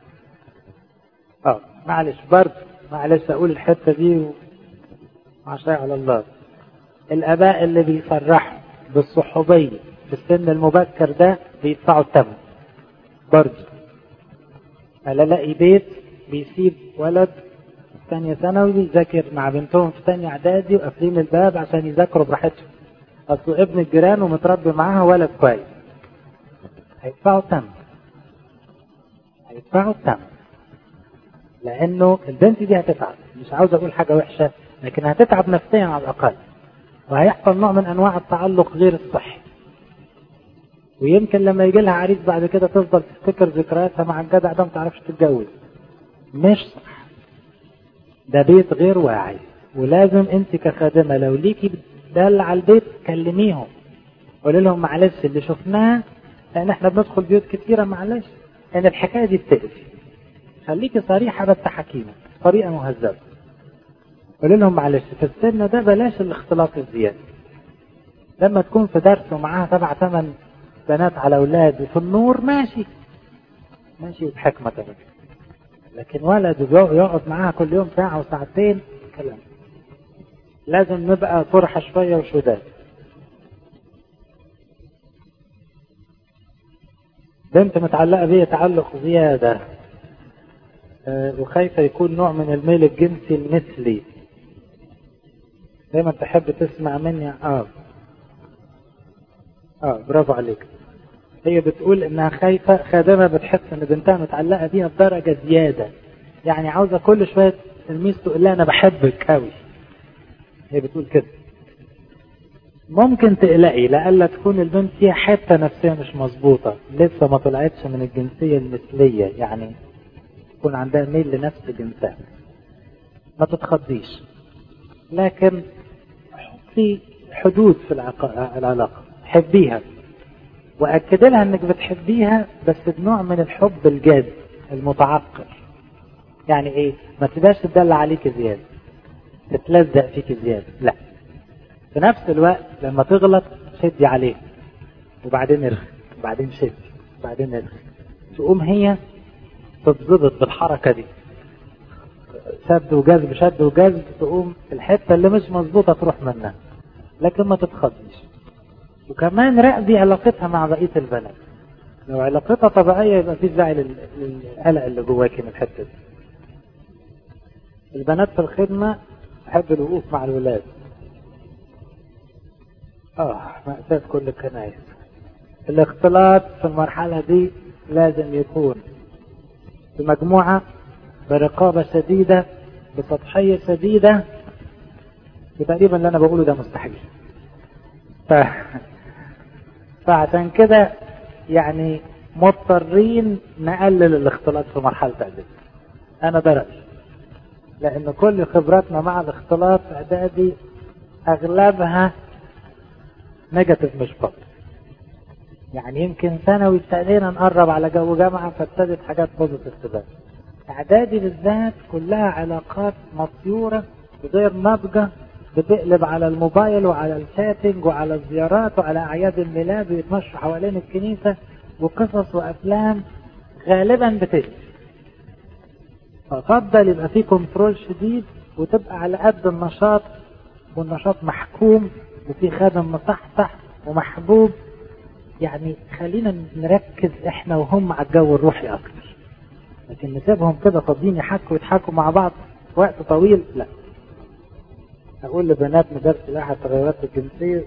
اه معلش برضه معلش اقول الحتة دي وعشان على الله الاباء اللي بيفرحوا بالصحوبية في السن المبكر ده بيدفعوا الثمن برضه انا الاقي بيت بيسيب ولد في ثانية ثانوي بيذاكر مع بنتهم في ثانية اعدادي وقافلين الباب عشان يذاكروا براحتهم اصل ابن الجيران ومتربي معاها ولد كويس هيدفعوا ثمن هيدفعوا الثمن لانه البنت دي هتتعب مش عاوز اقول حاجه وحشه لكن هتتعب نفسيا على الأقل وهيحصل نوع من أنواع التعلق غير الصحي ويمكن لما يجي لها عريس بعد كده تفضل تفتكر ذكرياتها مع الجدع ده ما تعرفش تتجوز مش صح ده بيت غير واعي ولازم انت كخادمه لو ليكي دل على البيت كلميهم قولي لهم معلش اللي شفناه لان احنا بندخل بيوت كتيره معلش ان الحكايه دي بتقفي خليكي صريحه بس حكيمه طريقه مهذبه قولي لهم معلش في السن ده بلاش الاختلاط الزياده لما تكون في درس ومعاها سبع ثمان بنات على اولاد وفي النور ماشي ماشي بحكمه كمان لكن ولد يقعد معاها كل يوم ساعه وساعتين كلام لازم نبقى صرحة شوية وشداد بنت متعلقة بيا تعلق زيادة أه وخايفة يكون نوع من الميل الجنسي المثلي دايما تحب تسمع مني اه اه برافو عليك هي بتقول انها خايفة خادمة بتحس ان بنتها متعلقة بيها بدرجة زيادة يعني عاوزة كل شوية تلميذ تقول لها انا بحبك قوي هي بتقول كده ممكن تقلقي لألا تكون البنت فيها حتة نفسية مش مظبوطة لسه ما طلعتش من الجنسية المثلية يعني يكون عندها ميل لنفس جنسها ما تتخضيش لكن حطي حدود في العلاقة حبيها وأكد لها انك بتحبيها بس بنوع من الحب الجاد المتعقل يعني ايه ما تبقاش تدل عليك زياده تتلزق فيك زيادة لا في نفس الوقت لما تغلط شدي عليه وبعدين ارخي وبعدين شدي وبعدين ارخي تقوم هي تتظبط بالحركة دي شد وجذب شد وجذب تقوم الحتة اللي مش مظبوطة تروح منها لكن ما تتخضيش وكمان راقبي علاقتها مع بقية البنات لو علاقتها طبيعية يبقى في داعي للقلق اللي جواكي من الحتة دي البنات في الخدمة أحب الوقوف مع الولاد آه مأساة كل الكنائس الاختلاط في المرحلة دي لازم يكون بمجموعة برقابة شديدة بسطحية شديدة وتقريبا اللي أنا بقوله ده مستحيل ف... فعشان كده يعني مضطرين نقلل الاختلاط في مرحلة إعدادي أنا ده رأيي لأن كل خبراتنا مع الاختلاط إعدادي أغلبها نيجاتيف مش بوزيتيف يعني يمكن ثانوي ابتدينا نقرب على جو جامعة فابتدت حاجات بوزيتيف تبان إعدادي بالذات كلها علاقات مطيورة غير ناضجة بتقلب على الموبايل وعلى الشاتنج وعلى الزيارات وعلى أعياد الميلاد ويتمشوا حوالين الكنيسة وقصص وأفلام غالبا بتجري ففضل يبقى في كنترول شديد وتبقى على قد النشاط والنشاط محكوم وفي خادم مصحصح ومحبوب يعني خلينا نركز احنا وهم على الجو الروحي اكتر لكن نسيبهم كده فاضيين يحكوا ويضحكوا مع بعض وقت طويل لا اقول لبنات مدرس الاحد التغيرات الجنسيه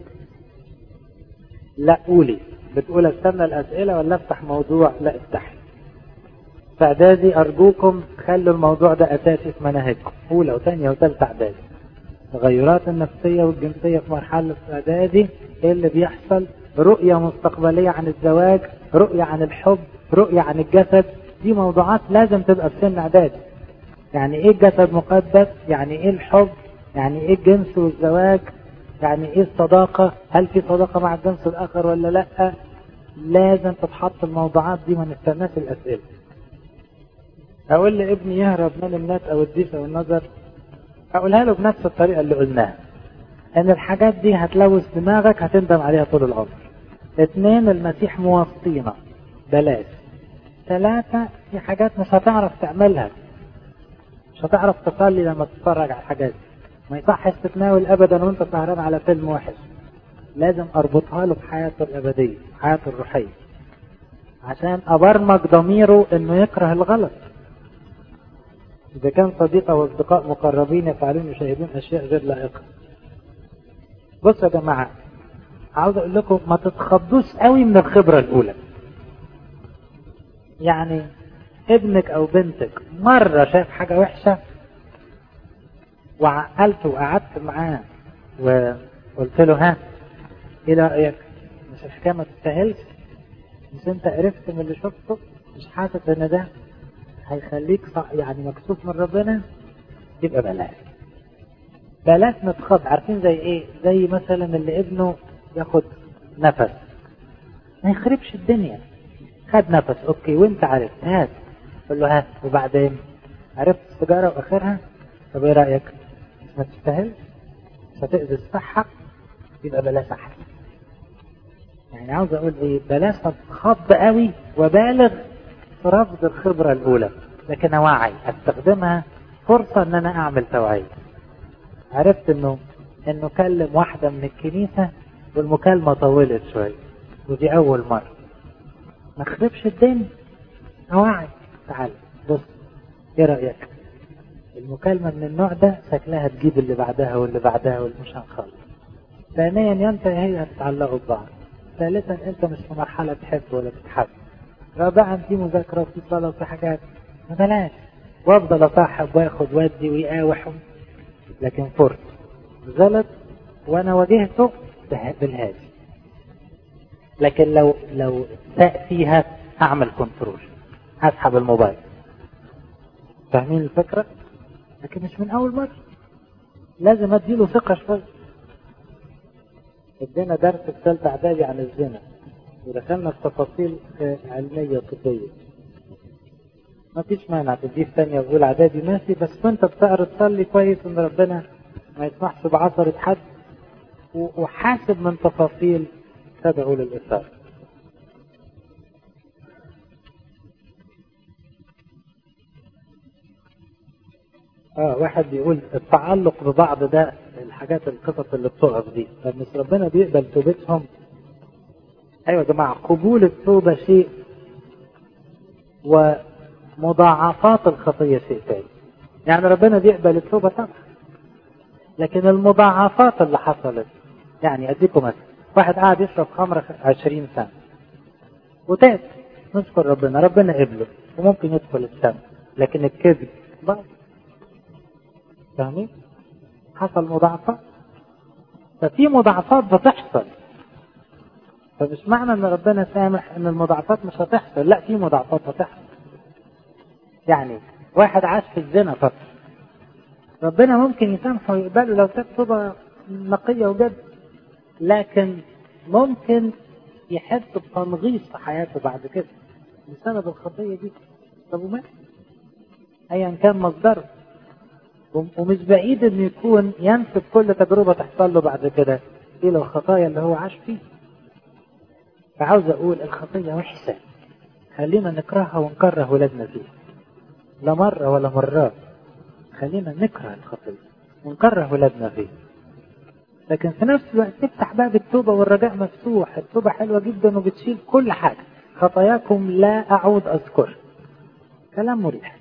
لا قولي بتقول استنى الاسئله ولا افتح موضوع لا افتحي في اعدادي ارجوكم خلوا الموضوع ده اساسي في مناهجكم اولى وثانيه وثالثه اعدادي التغيرات النفسيه والجنسيه في مرحله اعدادي ايه اللي بيحصل رؤيه مستقبليه عن الزواج رؤيه عن الحب رؤيه عن الجسد دي موضوعات لازم تبقى في سن اعدادي يعني ايه الجسد مقدس يعني ايه الحب يعني ايه الجنس والزواج يعني ايه الصداقة هل في صداقة مع الجنس الاخر ولا لا لازم تتحط الموضوعات دي ما نستناش الاسئلة اقول لابني يهرب من النت او الديس او النظر اقولها له بنفس الطريقة اللي قلناها ان الحاجات دي هتلوث دماغك هتندم عليها طول العمر اثنين المسيح موصينا بلاش ثلاثة في حاجات مش هتعرف تعملها مش هتعرف تصلي لما تتفرج على الحاجات دي ما يصحش تتناول ابدا وانت سهران على فيلم وحش لازم اربطها له بحياته الابديه حياته الروحيه عشان ابرمج ضميره انه يكره الغلط اذا كان صديقه واصدقاء مقربين يفعلون يشاهدون اشياء غير لائقه بصوا يا جماعه عاوز اقول لكم ما تتخضوش قوي من الخبره الاولى يعني ابنك او بنتك مره شاف حاجه وحشه وعقلته وقعدت معاه وقلت له ها ايه رايك مش الحكايه ما تستاهلش مش انت عرفت من اللي شفته مش حاسس ان ده هيخليك يعني مكسوف من ربنا يبقى بلاش بلاش نتخض عارفين زي ايه زي مثلا اللي ابنه ياخد نفس ما يخربش الدنيا خد نفس اوكي وانت عرفت هات قول له هات وبعدين عرفت السيجاره واخرها طب ايه رايك ما تستاهل مش هتاذي الصحه يبقى بلاش احسن يعني عاوز اقول ايه بلاش اتخض قوي وبالغ في رفض الخبره الاولى لكن اوعي استخدمها فرصه ان انا اعمل توعيه عرفت انه انه كلم واحده من الكنيسه والمكالمه طولت شويه ودي اول مره ما خربش الدنيا اوعي تعال بص ايه رايك المكالمه من النوع ده شكلها تجيب اللي بعدها واللي بعدها واللي مش هنخلص ثانيا انت هي هتتعلقوا ببعض ثالثا انت مش في مرحله تحب ولا تتحب رابعا في مذاكره وفي صلاه وفي حاجات ما بلاش وافضل اصاحب واخد ودي ويقاوح لكن فرص غلط وانا واجهته بالهادي لكن لو لو ساء فيها اعمل كنترول اسحب الموبايل فاهمين الفكره لكن مش من اول مره لازم اديله ثقه شويه ادينا درس في ثالثه اعدادي عن الزنا ودخلنا في تفاصيل علميه طبيه ما فيش مانع تديه في ثانيه واولى اعدادي ماشي بس وانت بتقرا تصلي كويس ان ربنا ما يسمحش بعثره حد وحاسب من تفاصيل تدعو للاثاره اه واحد بيقول التعلق ببعض ده الحاجات القصص اللي بتقف دي طب مش ربنا بيقبل توبتهم ايوه يا جماعه قبول التوبه شيء ومضاعفات الخطيه شيء ثاني يعني ربنا بيقبل التوبه طبعا لكن المضاعفات اللي حصلت يعني اديكم مثلا واحد قاعد يشرب خمره 20 سنه وتاب نشكر ربنا ربنا قبله وممكن يدخل السنه لكن الكذب بقى فاهمين؟ حصل مضاعفات ففي مضاعفات بتحصل فمش معنى ان ربنا سامح ان المضاعفات مش هتحصل لا في مضاعفات هتحصل يعني واحد عاش في الزنا فتره ربنا ممكن يسامحه ويقبله لو تاب توبه نقيه وجد لكن ممكن يحس بتنغيص في حياته بعد كده بسبب الخطيه دي طب ومات ايا كان مصدره ومش بعيد انه يكون ينسب كل تجربة تحصل له بعد كده الى الخطايا اللي هو عاش فيها فعاوز اقول الخطية وحشة خلينا نكرهها ونكره ولادنا فيها لا مرة ولا مرات خلينا نكره الخطية ونكره ولادنا فيها لكن في نفس الوقت تفتح باب التوبة والرجاء مفتوح التوبة حلوة جدا وبتشيل كل حاجة خطاياكم لا أعود أذكر كلام مريح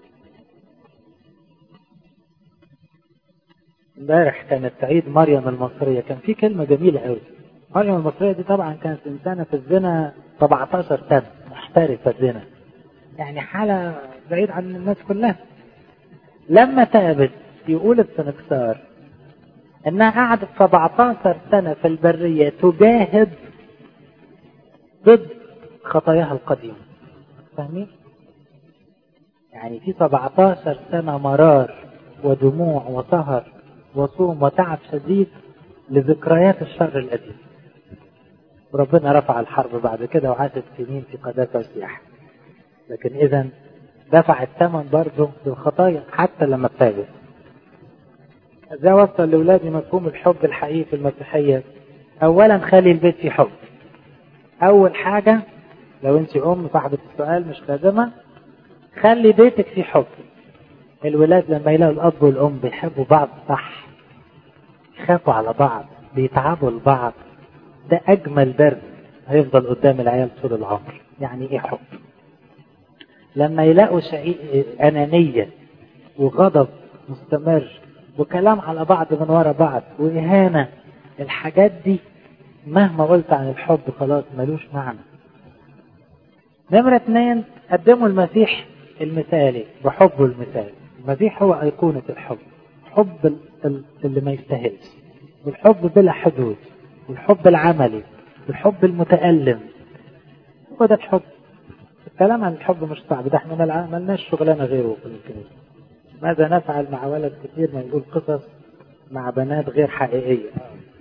امبارح كانت عيد مريم المصرية كان في كلمة جميلة قوي مريم المصرية دي طبعا كانت إنسانة في الزنا 17 سنة محترفة زنا يعني حالة بعيد عن الناس كلها لما تابت يقول السنكسار انها قعدت 17 سنة في البرية تجاهد ضد خطاياها القديمة فاهمين؟ يعني في 17 سنة مرار ودموع وسهر وصوم وتعب شديد لذكريات الشر القديم وربنا رفع الحرب بعد كده وعاشت سنين في قداسة وسياحة لكن إذا دفع الثمن برضه للخطايا حتى لما تابت ازاي اوصل لاولادي مفهوم الحب الحقيقي في المسيحيه اولا خلي البيت فيه حب اول حاجه لو انت ام صاحبه السؤال مش خادمه خلي بيتك فيه حب الولاد لما يلاقوا الاب والام بيحبوا بعض صح يخافوا على بعض بيتعبوا لبعض ده اجمل درس هيفضل قدام العيال طول العمر يعني ايه حب لما يلاقوا شيء انانيه وغضب مستمر وكلام على بعض من ورا بعض وإهانة الحاجات دي مهما قلت عن الحب خلاص ملوش معنى نمرة اثنين قدموا المسيح المثالي بحبه المثالي المسيح هو أيقونة الحب حب اللي ما يستاهلش والحب بلا حدود والحب العملي والحب المتألم هو ده الحب الكلام عن الحب مش صعب ده احنا ما عملناش شغلانه غيره في الكنيسه ماذا نفعل مع ولد كتير ما يقول قصص مع بنات غير حقيقيه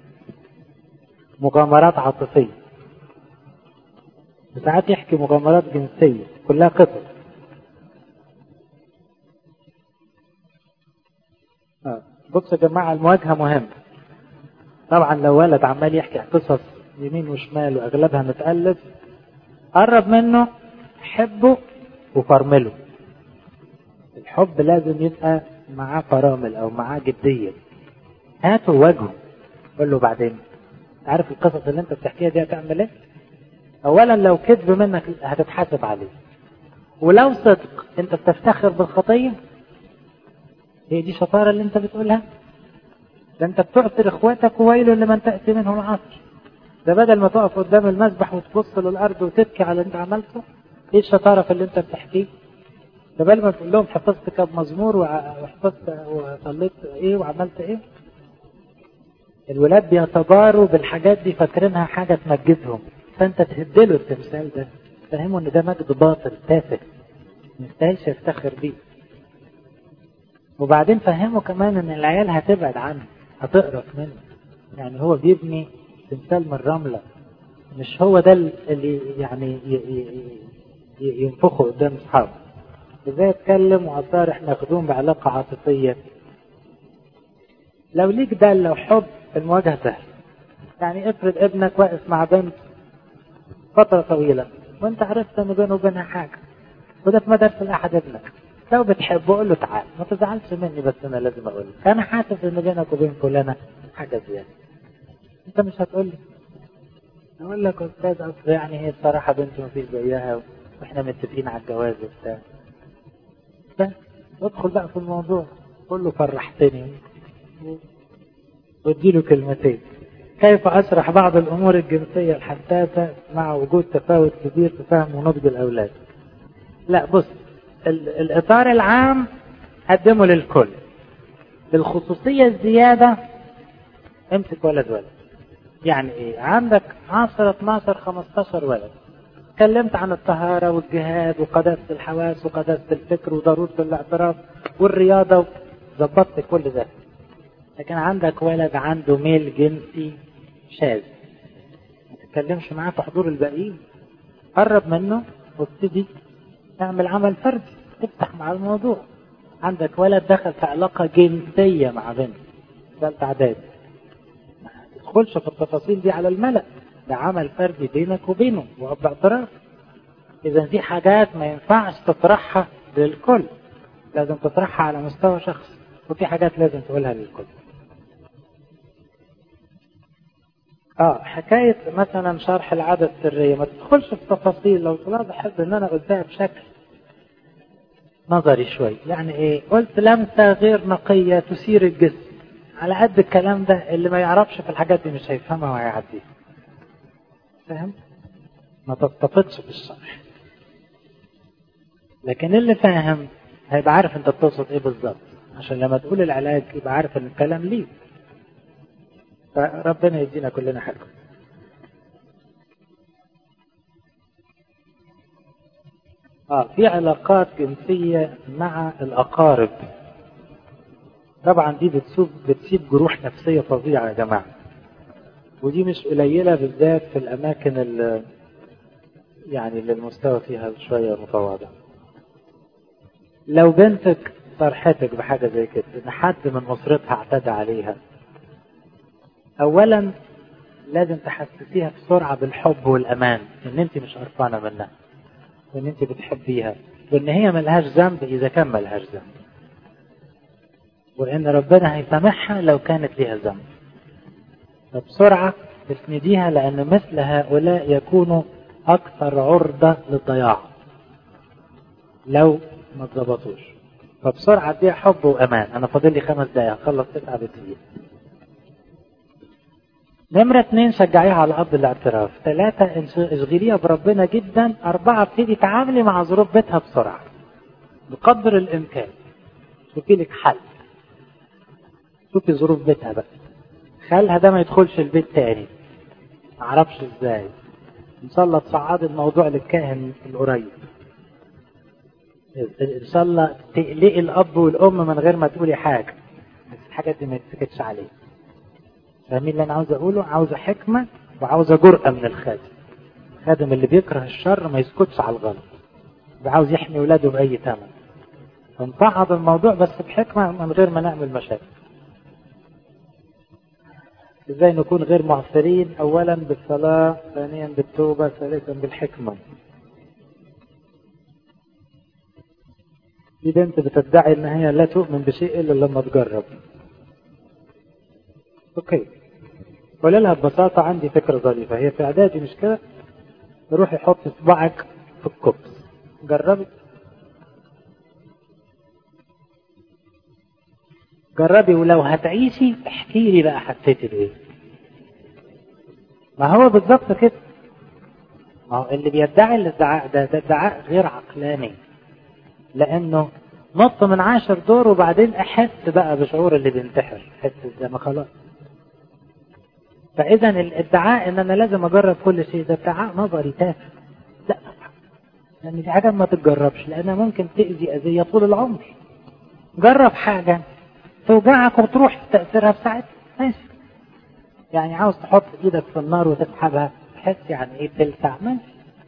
مغامرات عاطفيه ساعات يحكي مغامرات جنسيه كلها قصص بصوا يا جماعه المواجهه مهمه طبعا لو ولد عمال يحكي قصص يمين وشمال واغلبها متالف قرب منه حبه وفرمله الحب لازم يبقى معاه فرامل او معاه جدية هاته وجهه قول له بعدين عارف القصص اللي انت بتحكيها دي هتعمل ايه اولا لو كذب منك هتتحاسب عليه ولو صدق انت بتفتخر بالخطية هي دي شطارة اللي انت بتقولها ده انت بتعطر اخواتك وويل لمن تأتي منه العصر ده بدل ما تقف قدام المسبح وتبص للارض وتبكي على اللي انت عملته ايه الشطاره في اللي انت بتحكيه ده بل ما تقول لهم حفظت كم مزمور وحفظت وصليت ايه وعملت ايه الولاد بيتباروا بالحاجات دي فاكرينها حاجه تمجدهم فانت تهدله التمثال ده فهمه ان ده مجد باطل تافه ما يستاهلش يفتخر بيه وبعدين فهمه كمان ان العيال هتبعد عنه هتقرف منه يعني هو بيبني تمثال من رملة مش هو ده اللي يعني ينفخه قدام اصحابه ازاي اتكلم واصارح مخدوم بعلاقة عاطفية لو ليك ده لو حب المواجهة سهل يعني افرض ابنك واقف مع بنت فترة طويلة وانت عرفت ان بينه وبينها حاجة وده في مدرسة احد ابنك لو بتحبه قول له تعال ما تزعلش مني بس انا لازم اقول لك انا حاسس ان بينك وبين فلانة حاجة زيادة انت مش هتقول لي اقول لك استاذ اصل يعني هي الصراحه بنت ما فيش زيها واحنا متفقين على الجواز وبتاع بس ادخل بقى في الموضوع قول له فرحتني واديله كلمتين كيف اشرح بعض الامور الجنسيه الحساسه مع وجود تفاوت كبير في فهم ونضج الاولاد لا بص الاطار العام قدمه للكل الخصوصيه الزياده امسك ولد ولد يعني ايه عندك 10 12 15 ولد اتكلمت عن الطهارة والجهاد وقداسة الحواس وقداسة الفكر وضرورة الاعتراف والرياضة ظبطت كل ده لكن عندك ولد عنده ميل جنسي شاذ ما تتكلمش معاه في حضور الباقيين قرب منه وابتدي اعمل عمل فردي افتح مع الموضوع عندك ولد دخل في علاقة جنسية مع بنت ثالثة اعدادي تدخلش في التفاصيل دي على الملأ ده عمل فردي بينك وبينه وباعتراف إذا دي حاجات ما ينفعش تطرحها للكل لازم تطرحها على مستوى شخص وفي حاجات لازم تقولها للكل اه حكاية مثلا شرح العادة السرية ما تدخلش في تفاصيل لو طلعت احب ان انا قلتها بشكل نظري شوي يعني ايه قلت لمسة غير نقية تثير الجسم على قد الكلام ده اللي ما يعرفش في الحاجات دي مش هيفهمها وهيعديها فاهم ما تستفدش بالشرح لكن اللي فاهم هيبقى عارف انت بتقصد ايه بالظبط عشان لما تقول العلاج يبقى عارف ان الكلام ليه فربنا يدينا كلنا حلو اه في علاقات جنسية مع الأقارب طبعا دي بتسيب بتسيب جروح نفسية فظيعة يا جماعة ودي مش قليلة بالذات في الأماكن اللي يعني اللي المستوى فيها شوية متواضع لو بنتك فرحتك بحاجة زي كده إن حد من أسرتها اعتدى عليها أولا لازم تحسسيها بسرعة بالحب والأمان إن أنت مش قرفانة منها وإن أنت بتحبيها وإن هي ملهاش ذنب إذا كان ملهاش ذنب وإن ربنا هيسامحها لو كانت ليها ذنب فبسرعة تسنديها لأن مثل هؤلاء يكونوا أكثر عرضة للضياع لو ما اتظبطوش فبسرعة اديها حب وأمان أنا فاضل لي خمس دقايق هخلص تسعة بكتير نمرة اتنين شجعيها على أرض الاعتراف ثلاثة اشغليها بربنا جدا أربعة ابتدي تعاملي مع ظروف بيتها بسرعة بقدر الإمكان شوفي لك حل شوفي ظروف بيتها بقى خالها ده ما يدخلش البيت تاني معرفش ازاي ان شاء الله تصعد الموضوع للكاهن القريب ان شاء الله تقلقي الاب والام من غير ما تقولي حاجه بس الحاجات دي ما يتسكتش عليها فاهمين اللي انا عاوز اقوله عاوزه حكمه وعاوزه جرأه من الخادم الخادم اللي بيكره الشر ما يسكتش على الغلط عاوز يحمي ولاده باي ثمن فنصعد الموضوع بس بحكمه من غير ما نعمل مشاكل ازاي نكون غير معثرين اولا بالصلاه ثانيا بالتوبه ثالثا بالحكمه في بنت بتدعي ان هي لا تؤمن بشيء الا لما تجرب اوكي قول لها ببساطة عندي فكرة ظريفة هي في اعدادي مش كده روحي حطي صباعك في الكبس جربي جربي ولو هتعيشي احكي لي بقى حسيتي بايه ما هو بالظبط كده ما هو اللي بيدعي الادعاء ده ده ادعاء غير عقلاني لانه نط من عاشر دور وبعدين احس بقى بشعور اللي بينتحر احس زي ما خلاص فاذا الادعاء ان انا لازم اجرب كل شيء ده ادعاء نظري تافه لا طبعا لان دي حاجه ما تتجربش لانها ممكن تاذي اذيه طول العمر جرب حاجه توجعك وتروح تاثيرها في ساعتها ماشي يعني عاوز تحط ايدك في النار وتسحبها تحس يعني ايه تلسع ماشي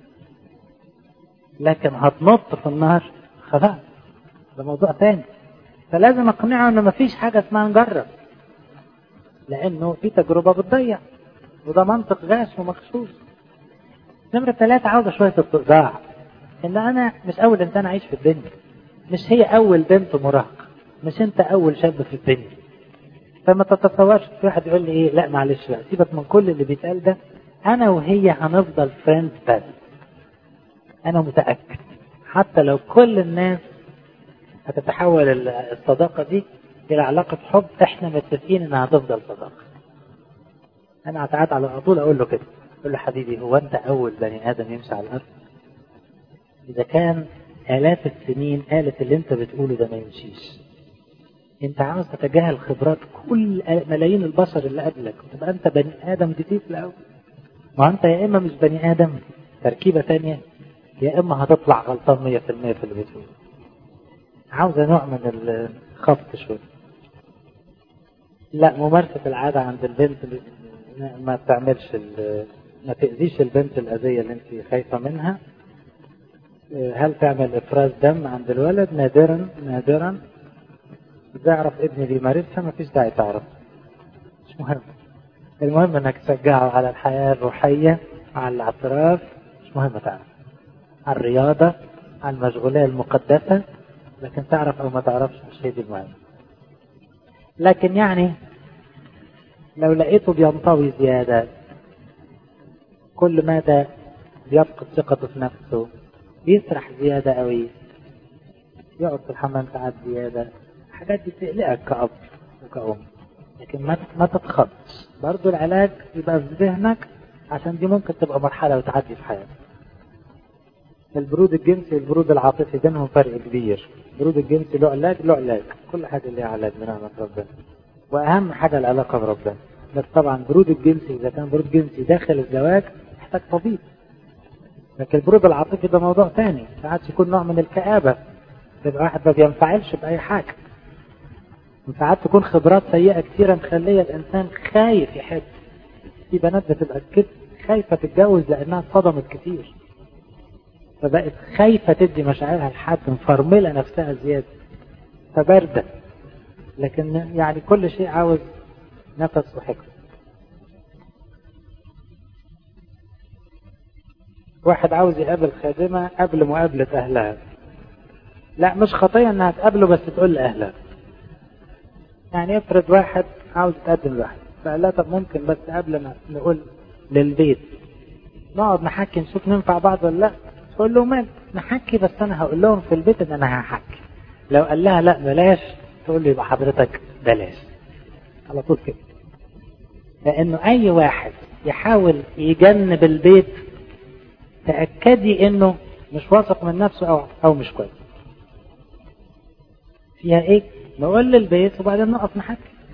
لكن هتنط في النار خلاص ده موضوع تاني فلازم اقنعه ان مفيش حاجه اسمها نجرب لانه في تجربه بتضيع وده منطق غاش ومخصوص نمرة ثلاثة عاوزة شوية اتضاع ان انا مش اول انسان اعيش في الدنيا مش هي اول بنت مراهقة مش انت اول شاب في الدنيا فما تتصورش في واحد يقول لي ايه لا معلش بقى سيبك من كل اللي بيتقال ده انا وهي هنفضل فريندز بس انا متاكد حتى لو كل الناس هتتحول الصداقه دي الى علاقه حب احنا متفقين انها هتفضل صداقه انا ساعات على طول اقول له كده اقول له حبيبي هو انت اول بني ادم يمشي على الارض اذا كان الاف السنين قالت اللي انت بتقوله ده ما يمشيش انت عاوز تتجاهل خبرات كل ملايين البشر اللي قبلك وتبقى انت بني ادم جديد في الاول ما انت يا اما مش بني ادم تركيبه ثانيه يا اما هتطلع غلطان 100% في اللي بتقوله عاوزه نوع من الخفض شويه لا ممارسه العاده عند البنت ما تعملش ما تاذيش البنت الاذيه اللي انت خايفه منها هل تعمل افراز دم عند الولد نادرا نادرا تعرف ابني بيمارسها ما فيش داعي تعرف مش مهم المهم انك تشجعه على الحياة الروحية على الاعتراف مش مهم تعرف على الرياضة على المشغولية المقدسة لكن تعرف او ما تعرفش مش هي دي المهم لكن يعني لو لقيته بينطوي زيادة كل مدى بيفقد ثقته في نفسه بيسرح زيادة قوي يقعد في الحمام ساعات زيادة الحاجات دي تقلقك كأب وكأم لكن ما ما تتخضش برضه العلاج يبقى في ذهنك عشان دي ممكن تبقى مرحلة وتعدي في حياتك البرود الجنسي والبرود العاطفي بينهم فرق كبير البرود الجنسي له علاج له علاج كل حاجة ليها علاج من رحمة ربنا وأهم حاجة العلاقة بربنا بس طبعا برود الجنسي إذا كان برود جنسي داخل الزواج يحتاج طبيب لكن البرود العاطفي ده موضوع ثاني ساعات يكون نوع من الكآبة تبقى واحد ما بينفعلش بأي حاجة وساعات تكون خبرات سيئة كثيرة مخلية الإنسان خايف يحب في بنات بتبقى كده خايفة تتجوز لأنها اتصدمت كتير فبقت خايفة تدي مشاعرها لحد مفرملة نفسها زيادة فباردة لكن يعني كل شيء عاوز نفس وحكمة واحد عاوز يقابل خادمة قبل مقابلة أهلها لا مش خطية انها تقابله بس تقول لأهلها يعني افرض واحد عاوز يتقدم لواحد فقال لها طب ممكن بس قبل ما نقول للبيت نقعد نحكي نشوف ننفع بعض ولا لا تقول له مال نحكي بس انا هقول لهم في البيت ان انا هحكي لو قال لها لا بلاش تقول لي يبقى حضرتك بلاش على طول كده لانه اي واحد يحاول يجنب البيت تاكدي انه مش واثق من نفسه او او مش كويس فيها ايه نقول للبيت وبعدين نقف نحكي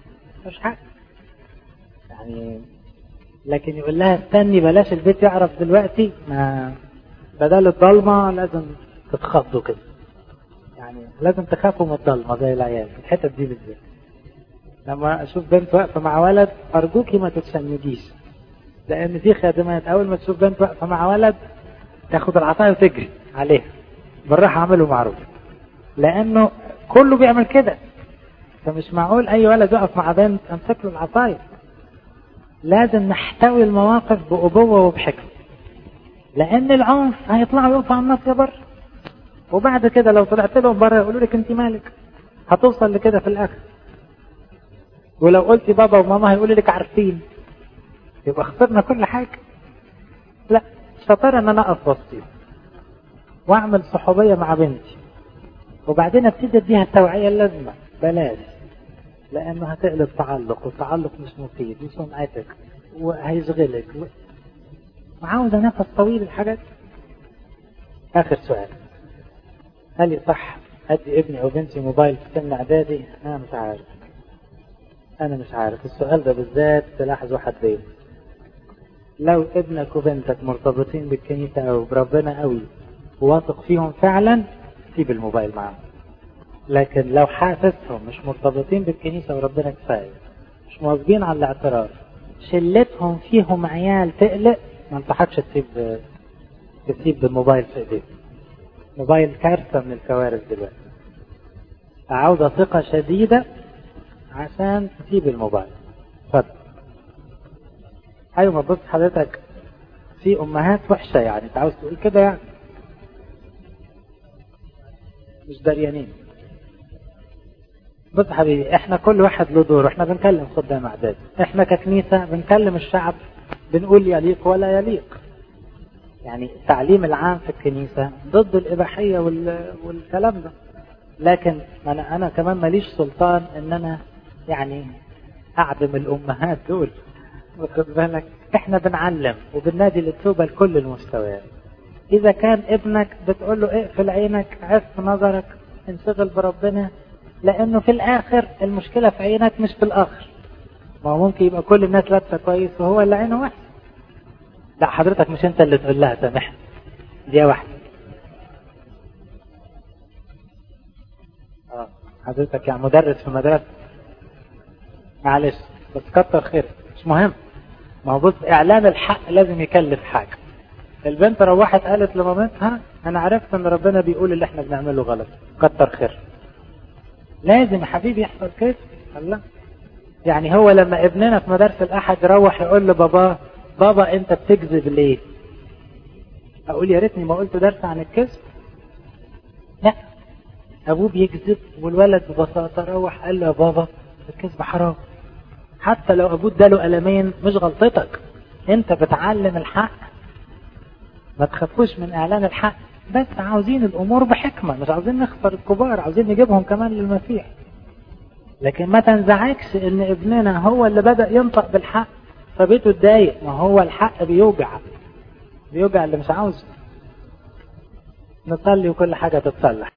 مش حاجة يعني لكن يقول لها استني بلاش البيت يعرف دلوقتي ما بدل الضلمة لازم تتخضوا كده يعني لازم تخافوا من الضلمة زي العيال في الحتة دي بالذات لما اشوف بنت واقفة مع ولد ارجوكي ما تتشنجيش لان في خادمات اول ما تشوف بنت واقفة مع ولد تاخد العصاية وتجري عليها بالراحة اعملوا معروف لانه كله بيعمل كده فمش معقول اي ولد يقف مع بنت امسك له العصاية لازم نحتوي المواقف بأبوة وبحكمة لأن العنف هيطلعوا يقفوا على الناس يا بره وبعد كده لو طلعت لهم بره يقولوا لك انت مالك هتوصل لكده في الآخر ولو قلتي بابا وماما هيقولوا لك عارفين يبقى خسرنا كل حاجة لا شطارة ان انا اقف وسطيهم واعمل صحوبية مع بنتي وبعدين ابتدي اديها التوعية اللازمة بلاش لانه هتقلب تعلق والتعلق مش مفيد وسمعتك وهيشغلك وعاوزة نفس طويل الحاجات اخر سؤال هل يصح ادي ابني او بنتي موبايل في سن اعدادي انا مش عارف انا مش عارف السؤال ده بالذات سلاح ذو حدين لو ابنك وبنتك مرتبطين بالكنيسة او بربنا قوي وواثق فيهم فعلا سيب الموبايل معاهم لكن لو حاسسهم مش مرتبطين بالكنيسة وربنا كفاية مش مواظبين على الاعتراف شلتهم فيهم عيال تقلق ما انصحكش تسيب تسيب الموبايل في ايديك موبايل كارثة من الكوارث دلوقتي عاوزة ثقة شديدة عشان تسيب الموبايل اتفضل ايوه ما بص حضرتك في امهات وحشة يعني انت عاوز تقول كده يعني مش دريانين بص حبيبي احنا كل واحد له دور احنا بنكلم خدام اعداد احنا ككنيسة بنكلم الشعب بنقول يليق ولا يليق يعني التعليم العام في الكنيسة ضد الإباحية وال... والكلام ده لكن أنا, أنا كمان ماليش سلطان إن أنا يعني أعدم الأمهات دول واخد بالك إحنا بنعلم وبننادي للتوبة لكل المستويات إذا كان ابنك بتقول له اقفل عينك عف نظرك انشغل بربنا لأنه في الآخر المشكلة في عينك مش في الآخر ما هو ممكن يبقى كل الناس لابسة كويس وهو اللي عينه وحش لا حضرتك مش انت اللي تقول لها سامحني دي واحدة اه حضرتك يعني مدرس في مدرسة معلش بس كتر خير مش مهم ما هو بص اعلان الحق لازم يكلف حاجة البنت روحت قالت لمامتها انا عرفت ان ربنا بيقول اللي احنا بنعمله غلط كتر خير لازم يا حبيبي يحصل كده الله يعني هو لما ابننا في مدارس الاحد يروح يقول لباباه بابا انت بتكذب ليه اقول يا ريتني ما قلت درس عن الكذب لا ابوه بيكذب والولد ببساطه روح قال له يا بابا الكذب حرام حتى لو ابوه اداله قلمين مش غلطتك انت بتعلم الحق ما تخافوش من اعلان الحق بس عاوزين الامور بحكمه مش عاوزين نخسر الكبار عاوزين نجيبهم كمان للمسيح لكن ما تنزعجش ان ابننا هو اللي بدا ينطق بالحق فبيته اتضايق ما هو الحق بيوجع بيوجع اللي مش عاوزه نصلي وكل حاجة تتصلح